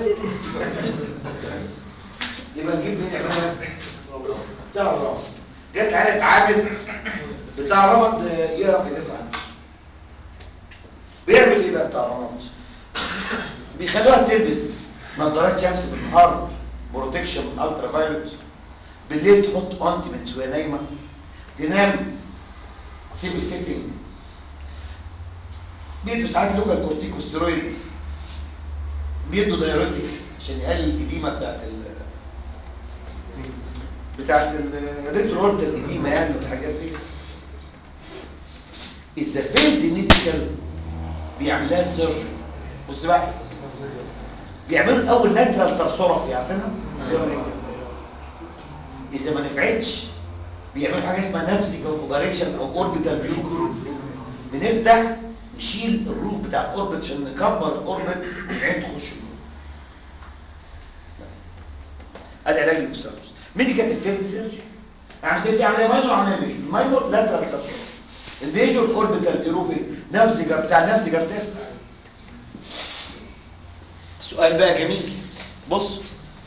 يبقى نجيب مين يعملها بتاع الرمض جت على اتعامل بتاع رمض يعرف يدافع عنه بيعمل ايه بقى بتاع رمض بيخلوها تلبس نظارات شمس بالنهار بروتكشن من الترا فايلوت بالليل تحط اونتمنتس وهي نايمه تنام سيبي سيتنج بيدوا ساعات لوكال كورتيكوستيرويدز بيدوا دايوريتكس عشان يقلل الاديمه بتاعت ال بتاعت الريترول الاديمه يعني والحاجات دي اذا فيلد ميديكال بيعمل لها سيرجري بص بقى بيعملوا الاول ناترال ترسورفي عارفينها اذا ما نفعتش بيعملوا حاجه اسمها نفسي اوبريشن او اوربيتال بيو بنفتح نشيل الروف بتاع الاوربت عشان نكبر الاوربت والعين تخش جوه بس ادي علاج الاكسارس ميديكال افكت سيرجري عندنا في عمليه ماينور وعمليه ميجور الماينور لا ترتبط الميجور اوربيتال ايروفي نفسجر بتاع نفسجر تيست سؤال بقى جميل بص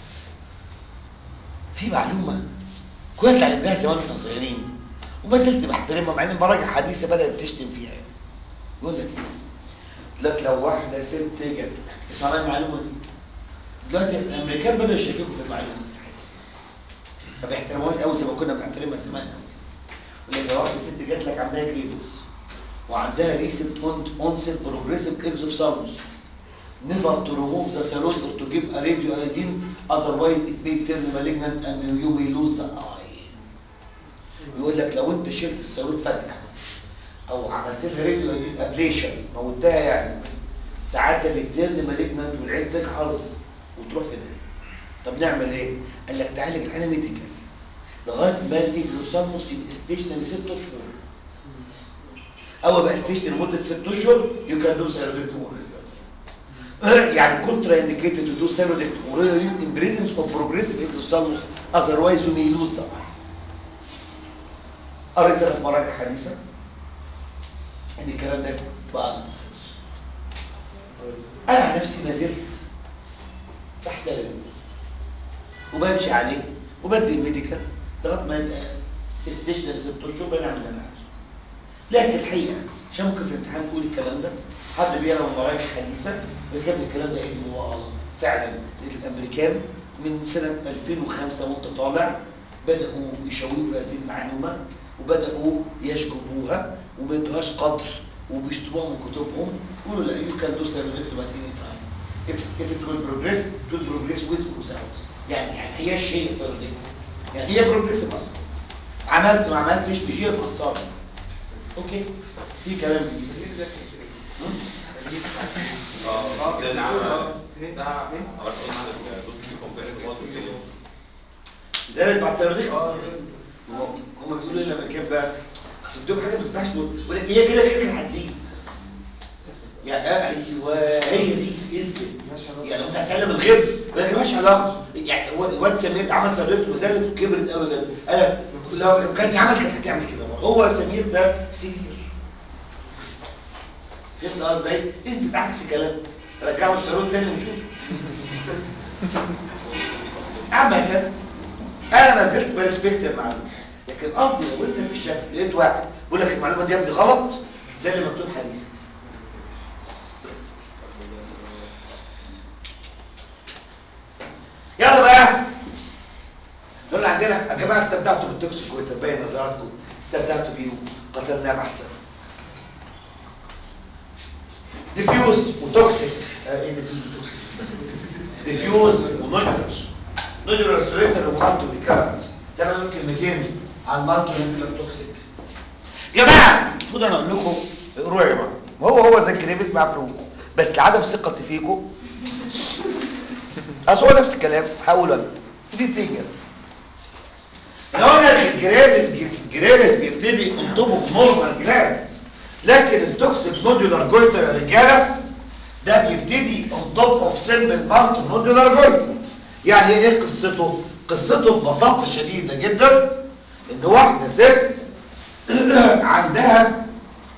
في معلومه كنا اتعلمناها زمان واحنا صغيرين وما زلت بحترمها مع ان المراجع حديثه بدات تشتم فيها يعني يقول لك ايه لك لو واحده ست جت اسمع بقى المعلومه دي دلوقتي الامريكان بداوا يشككوا في المعلومه دي ما بيحترموهاش قوي زي ما كنا بنحترمها زمان قوي يقول لك لو واحده ست جات لك عندها جريفز وعندها ريسنت اونست بروجريسيف اكزوفثالموس never to remove the salute or to give a radio iodine otherwise it may turn malignant and you may lose the eye يقول لك لو انت شلت السالوت فجأة او عملت لها راديو ايودين ابليشن موتها يعني ساعات ده بيترن مالجنانت والعين تجحظ وتروح في ده طب نعمل ايه؟ قال لك تعالج الحاله ميديكال لغايه ما الاكزوسالموس يبقى ستيشنري ست اشهر اول بقى ستيشنري لمده ست اشهر يو كان دو سيرودكتوم يعني كونترا انديكيتد تو دو سيرودكتوم ان بريزنس اوف بروجريسيف اكزوسالموس اذروايز يو مي لوز ذا قريت انا في مراجع حديثه ان الكلام ده بقى نونسنس انا عن نفسي ما زلت بحترمه وبمشي عليه وبدي الميديكال لغايه ما يبقى ستيشنري ست اشهر بنعمل اللي انا عايزه لكن الحقيقه عشان ممكن في الامتحان تقول الكلام ده حد بيقرا مراجع حديثه بيكتب الكلام ده ايه هو غلط فعلا الامريكان من سنه 2005 وانت طالع بداوا يشوهوا هذه المعلومه وبداوا يشجبوها وما يدوهاش قدر وبيشتموها من كتبهم يقولوا لا يو كان دو سيرفيكتوم ات اني تايم if if it will progress it will progress with or without يعني يعني هي شيء سيرفيكتوم يعني هي بروجريسيف اصلا عملت ما عملتش مش هي المقصره اوكي في كلام جديد اه ده نعم ده عرفت ان الدكتور كومبيرت برضه زادت بعد سيرفيكتوم هم بيقولوا ايه لما كان بقى اصل بدهم حاجه ما تنفعش تقول ولا هي كده كده كانت هتزيد يعني آه ايوه هي دي اثبت يعني لو انت هتكلم الغير ما مالهاش علاقه يعني هو الواد سمير عمل سيرفيكتوم وزادت وكبرت قوي كده انا لو لو كانت عمل كانت هتعمل كده برضه. هو سمير ده سينيور فهمت قصدي ازاي؟ اثبت عكس كلام رجعوا السيرود تاني ونشوف اما كده انا ما زلت بريسبكت المعلومه لكن قصدي لو انت في الشفا لقيت واحد بيقول لك المعلومه دي يا ابني غلط ده اللي مكتوب حديث يلا بقى دول عندنا يا جماعه استمتعتوا بالتوكسيك وتبين نظراتكم استمتعتوا بيه قتلناه محسن ديفيوز وتوكسيك آه، ايه ديفيوز وتوكسيك ديفيوز ونودولرز نودولرز ريتر ومالتو ريكارنس ده بقى يمكن كلمتين عن مالتو نودولر توكسيك جماعه المفروض انا اقول لكم اقروا يا جماعه هو هو زي الكريبس مع فروق بس لعدم ثقتي فيكم اصل هو نفس الكلام هقوله انا دي تيجي لو قلنا الجرافس الجرافس بيبتدي ينطبق نورمال جلاند لكن التوكسيك نودولار جويتر يا رجاله ده بيبتدي on top of simple multi nodular goiter يعني ايه قصته قصته ببساطه شديده جدا ان واحده ست عندها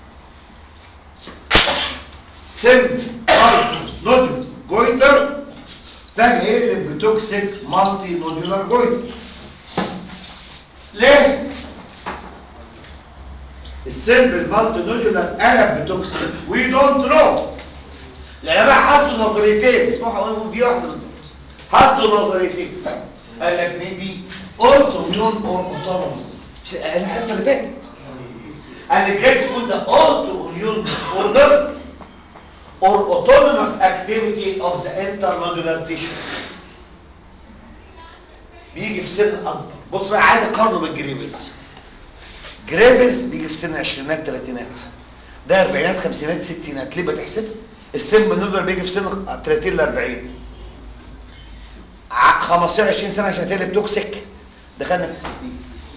simple multi nodular goiter فجاه يقلب بتوكسيك مالتي نودولار جويتر ليه السيمبل مالتي نودولار قلب بتوكسيك وي دونت نو العلماء حطوا نظريتين اسمعوا هقول دي واحده بالظبط حطوا نظريتين قال لك ميبي اوتوميون اور اوتونوموس الحصه اللي فاتت قال لك جايز يكون ده اوتوميون اوردر or autonomous activity of the internodular tissue بيجي في سن اكبر بص بقى عايز اقارنه بالجريفز جريفز بيجي في سن عشرينات تلاتينات ده اربعينات خمسينات ستينات ليه بتحسب السن بالنودر بيجي في سن 30 ل 40 ع- 15 20 سنه عشان تقلب توكسيك دخلنا في الستين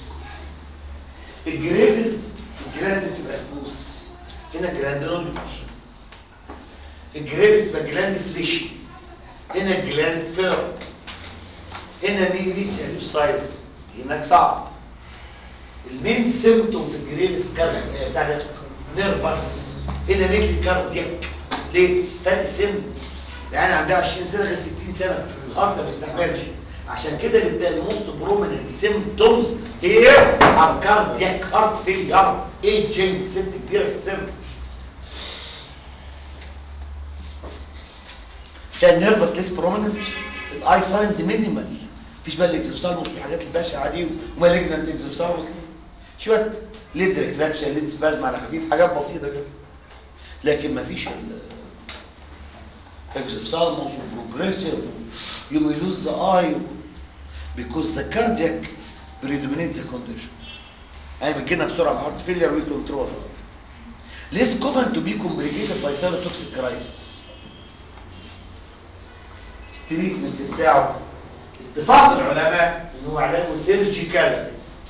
الجريفز الجراند بتبقى سموث هنا جراند نودر الجريفز تبقى جلاند فليشي هنا الجلاند فيرم هنا مي ريتش هيوج سايز هناك صعب المين سيمتوم في الجريفز كارد بتاع ده نيرفس هنا ميلي كاردياك ليه؟ فرق سن يعني عندها 20 سنه غير 60 سنه الهارت ما بيستحملش عشان كده بتلاقي الموست بروميننت سيمتومز هي ار كاردياك هارت فيلير ايجنج ست كبيره في السن ده النيرفس ليس بروميننت الاي ساينز مينيمال مفيش بقى الاكزوفسالموس والحاجات البشعه دي ومالجنان اكزوفسالموس شويه ليد ريتراكشن ليد سبازم على خفيف حاجات بسيطه كده لكن مفيش اكزوفسالموس وبروجريسيف you may lose the eye because the cardiac predominates the condition يعني بتجينا بسرعه هارت فيلير وي كنترول less common to be complicated by cytotoxic crisis التريتمنت بتاعه اتفاق العلماء ان هو علاجه سيرجيكال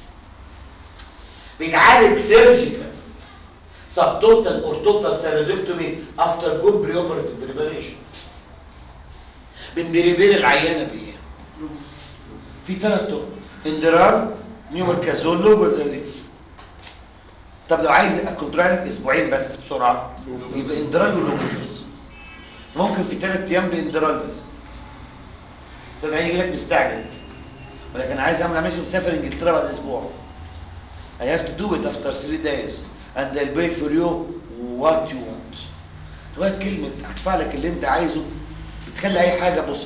بيتعالج سيرجيكال سبتوتال اور توتال سيرودكتومي افتر جود بري اوبرتيف بريباريشن بنبريبير العيانه بايه في ثلاث طرق اندرار نيومركازول لوجل زي دي طب لو عايز الكنترول في اسبوعين بس بسرعه يبقى اندرال ولوجل بس ممكن في ثلاث ايام باندرال بس استاذ هيجي لك مستعجل ولكن عايز اعمل عمليه مسافر انجلترا بعد اسبوع I have to do it after three days and I'll pay for you what you want تبقى كلمة هدفع لك اللي انت عايزه بتخلي اي حاجة بصرة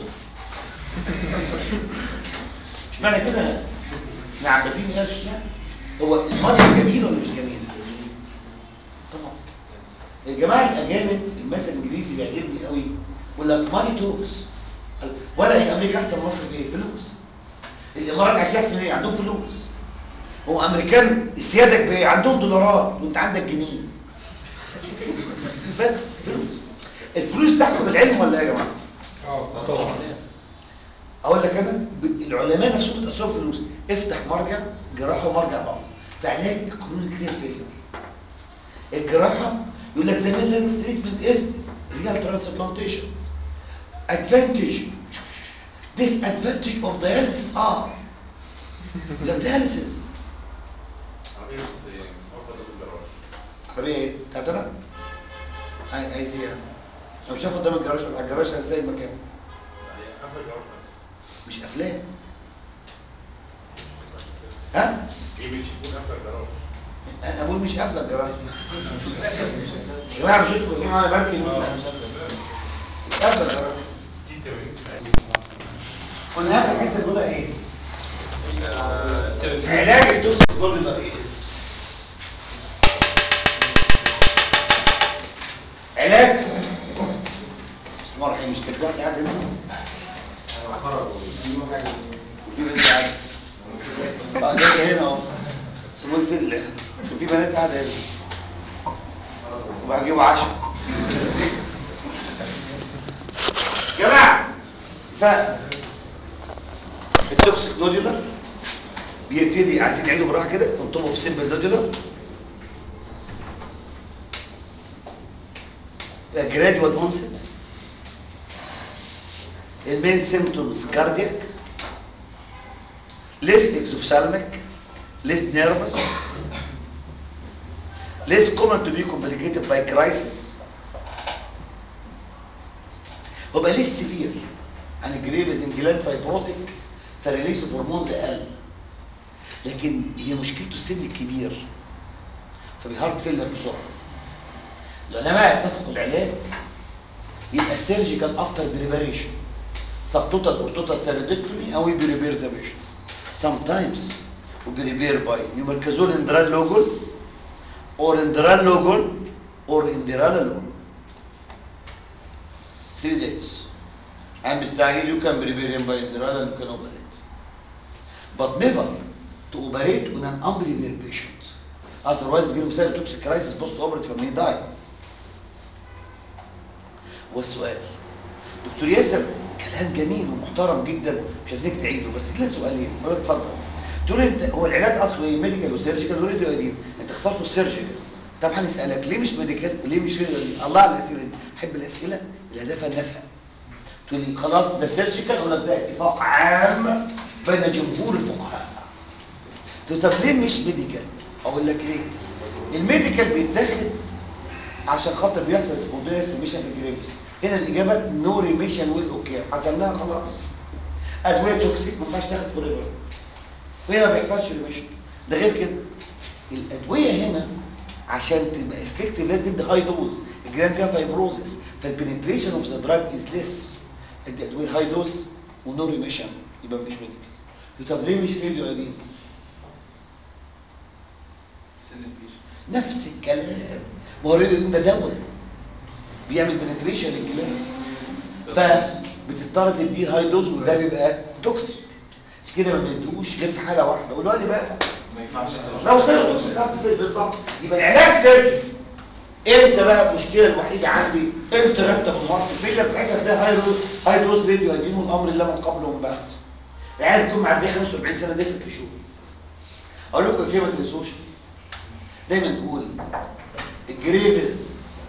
مش معنى كده معبدين قرش لا هو المرض جميل ولا مش جميل؟ طبعا الجماعة الأجانب المثل الإنجليزي بيعجبني قوي يقول لك ماني توكس ولا هي أمريكا أحسن من مصر في إيه؟ فلوس الإمارات عايشين أحسن إيه؟ عندهم فلوس هو أمريكان السيادة بإيه؟ عندهم دولارات وأنت عندك جنيه بس فلوس الفلوس تحكم العلم ولا إيه يا جماعة؟ اه طبعا اقول لك انا ب- العلماء نفسهم بتاثروا في الفلوس افتح مرجع جراحه ومرجع بعض في علاج الكرونيك ريال فيلر الجراحه يقول لك زمان لاين اوف تريتمنت از ريال ترانسبلانتيشن ادفانتج ديس ادفانتج اوف dialysis ار لا dialysis عربية بس أفضل في الجراج عربيه ايه بتاعت انا عاي- عايز ايه يعني انا مش هاخد قدام الجراج ولا على الجراج انا سايب مكان يعني قبل الجراج بس مش افلام ها ليه بتشوفون قبل الجراج؟ انا بقول مش قافله الجراج يا جماعه مش انتوا بتقولوا انا ببكي مش قافله الجراج قلنا اخر حته نقولها ايه علاج التوكسيك كل ده ايه علاج بسم الله الرحمن الرحيم مش كده واحد قاعد هنا وفي بنت قاعده اه ده هنا اهو اسمه في ال- وفي بنات قاعده هنا وبهجيبوا عشاء جماعه ف التوكسيك نودولار بيبتدي عايزين نعيده بالراحه كده نطبقه في سيمبل نودولار جراديوال اونست المين سيمتومز كاردياك less exophthalmic less nervous less common to be complicated by crisis هو بقى less severe عن الجريفز انجلاند فايبروتيك فريليس هرمونز اقل لكن هي مشكلته السن الكبير فبيهارت فيلر بسرعه العلماء اتفقوا العلاج يبقى سيرجيكال افتر بريباريشن سبتوتال اور توتال سيرودكتومي او بريبير ذا بيشنت sometimes we prepare by numercazole indral logon or indral logon or indral alone three days I'm مستعجل you can prepare him by indral and you can operate but never to operate on an unprepared patient otherwise بيجي له مثال toxic crisis post operative may die والسؤال دكتور ياسر كلام جميل ومحترم جدا مش عايزينك تعيده بس ليه سؤالين اقول لك اتفضل تقول انت هو العلاج اصله ايه ميديكال وسيرجيكال وريديو قديم انت اخترته السيرجيكال طب هنسالك ليه مش ميديكال وليه مش الله على الاسئله دي احب الاسئله اللي هدفها النفع تقول لي خلاص ده سيرجيكال اقول لك ده اتفاق عام بين جمهور الفقهاء تقول طب ليه مش ميديكال اقول لك ليه الميديكال بيتاخد عشان خاطر بيحصل سبونديلس ريميشن في الجريفز هنا الاجابه نو ريميشن ويل اوكي حسبناها خلاص ادويه توكسيك ما ينفعش تاخد فور ايفر وهنا ما بيحصلش ريميشن ده غير كده الادويه هنا عشان تبقى افكتيف لازم تدي هاي دوز الجراند فيها فايبروزس فالبنتريشن اوف ذا دراج از ليس ادي ادويه هاي دوز ونو ريميشن يبقى مفيش ميديكال طب ليه مش فيديو قديم سن الجيش نفس الكلام ما هو الراديو ده دواء بيعمل بنتريشن للكلام فبتضطر تديه هاي دوز وده بيبقى توكسيك بس كده ما بندوش غير في حاله واحده قولوا لي بقى ما ينفعش لو صار توكسيك هتفرق بالظبط يبقى العلاج سيرجري امتى بقى المشكله الوحيده عندي امتى ركب الهارت فيلر ساعتها تلاقي هاي دوز هاي دوز فيديو قديم والامر لا من قبل ومن بعد العيال بتكون معديه 45 سنه دفت لشوف اقول لكم في ما تنسوش دايما نقول الجريفز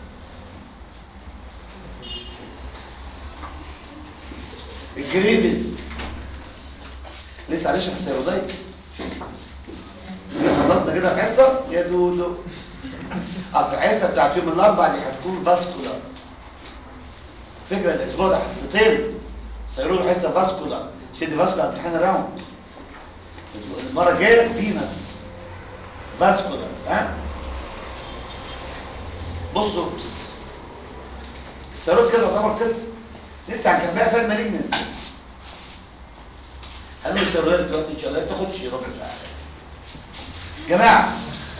الجريفز لسه عليه السيرودايتس خلصنا كده الحصه يا دودو اصل الحصه بتاعت يوم الاربعاء دي هتكون فاسكولار فكره الاسبوع ده حصتين سيرود حصه فاسكولار شد فاسكولار امتحان الراوند الأسبوع- المره الجايه فينس فاسكولار ها بصوا بس السيروت كده تعتبر خلص لسه هنكمل بقى فيها المالجنس هنعمل السيروت دلوقتي ان شاء الله ما تاخدش ربع ساعه جماعه بس.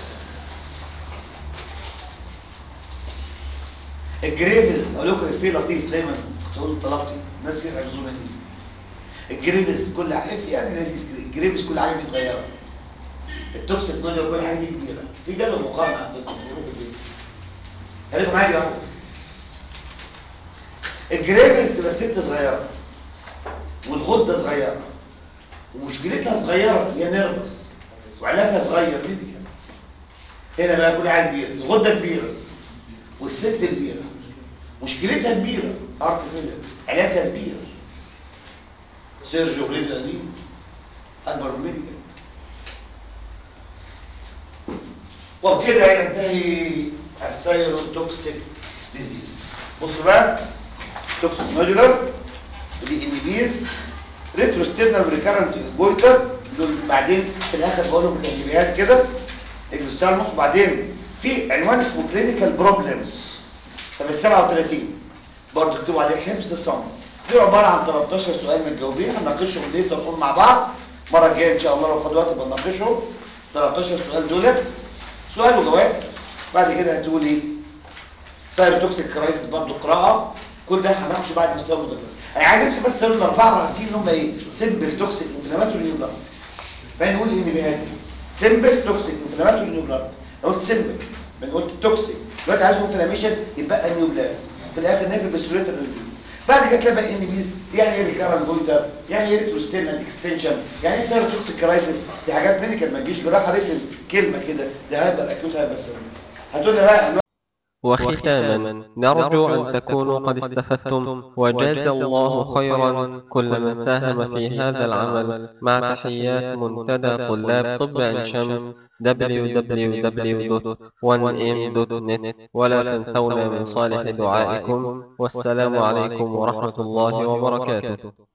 الجريفز اقول لكم افيه لطيف دايما تقول طلبتي الناس يحفظونا دي الجريفز كل حاجه في يعني لذيذ كده الجريفز كل حاجه فيه صغيره التوكسيك نودي كل حاجه فيه كبيره في جدول مقارنه عندكم في ظروف البيت خليكم معايا يا واحد الجريفز تبقى الست صغيره والغده صغيره ومشكلتها صغيره هي نيرفس وعلاجها صغير ميديكال هنا بقى كل حاجه كبيره الغده كبيره والست كبيره مشكلتها كبيره ارت فيلر علاجها كبير سيرجيو بريد قديم اكبر من ميديكال وبكده ينتهي السيروتوكسيك ديزيز بصوا بقى توكسيك نودولار ودي ان بيز ريتروستيرنال ريكارنت جويتر دول بعدين في الاخر بقول لهم كلمات كده اكزوستالموس وبعدين في عنوان اسمه كلينيكال بروبلمز طب ال 37 برضه اكتبوا عليه حفظ صم دي عباره عن 13 سؤال متجاوبين هنناقشهم ليه تقوم مع بعض المره الجايه ان شاء الله لو خد وقت بنناقشهم 13 سؤال دولت سؤال وجواب بعد كده هتقول ايه سايروتوكسيك كرايسيس برضه قراءه كل ده هناقشه بعد ما نسوي مدرس انا عايز امسك بس السؤال الاربعه رئيسيين اللي هم ايه سيمبل توكسيك انفلاماتوري نيوبلاستيك فنقول ايه بقى سيمبل توكسيك انفلاماتوري نيوبلاستيك لو قلت سيمبل من قلت توكسيك دلوقتي عايز انفلاميشن يبقى النيوبلاست في الاخر نقفل بالسوليتر ريفيو بعد كده تلاقي بقى ان بيز يعني ايه ريكارن جويتر يعني ايه ريتروستيرنال اكستنشن يعني ايه سيروتوكسيك كرايسيس دي حاجات ميديكال ما تجيش جراحه ريتن كلمه كده دي هايبر اكيوت هايبر سيرمي هتقول لي بقى وختاما نرجو أن تكونوا قد استفدتم وجاز الله خيرا كل من ساهم في هذا العمل مع تحيات منتدى طلاب طب عين شمس www.1m.net ولا تنسونا من صالح دعائكم والسلام عليكم ورحمة الله وبركاته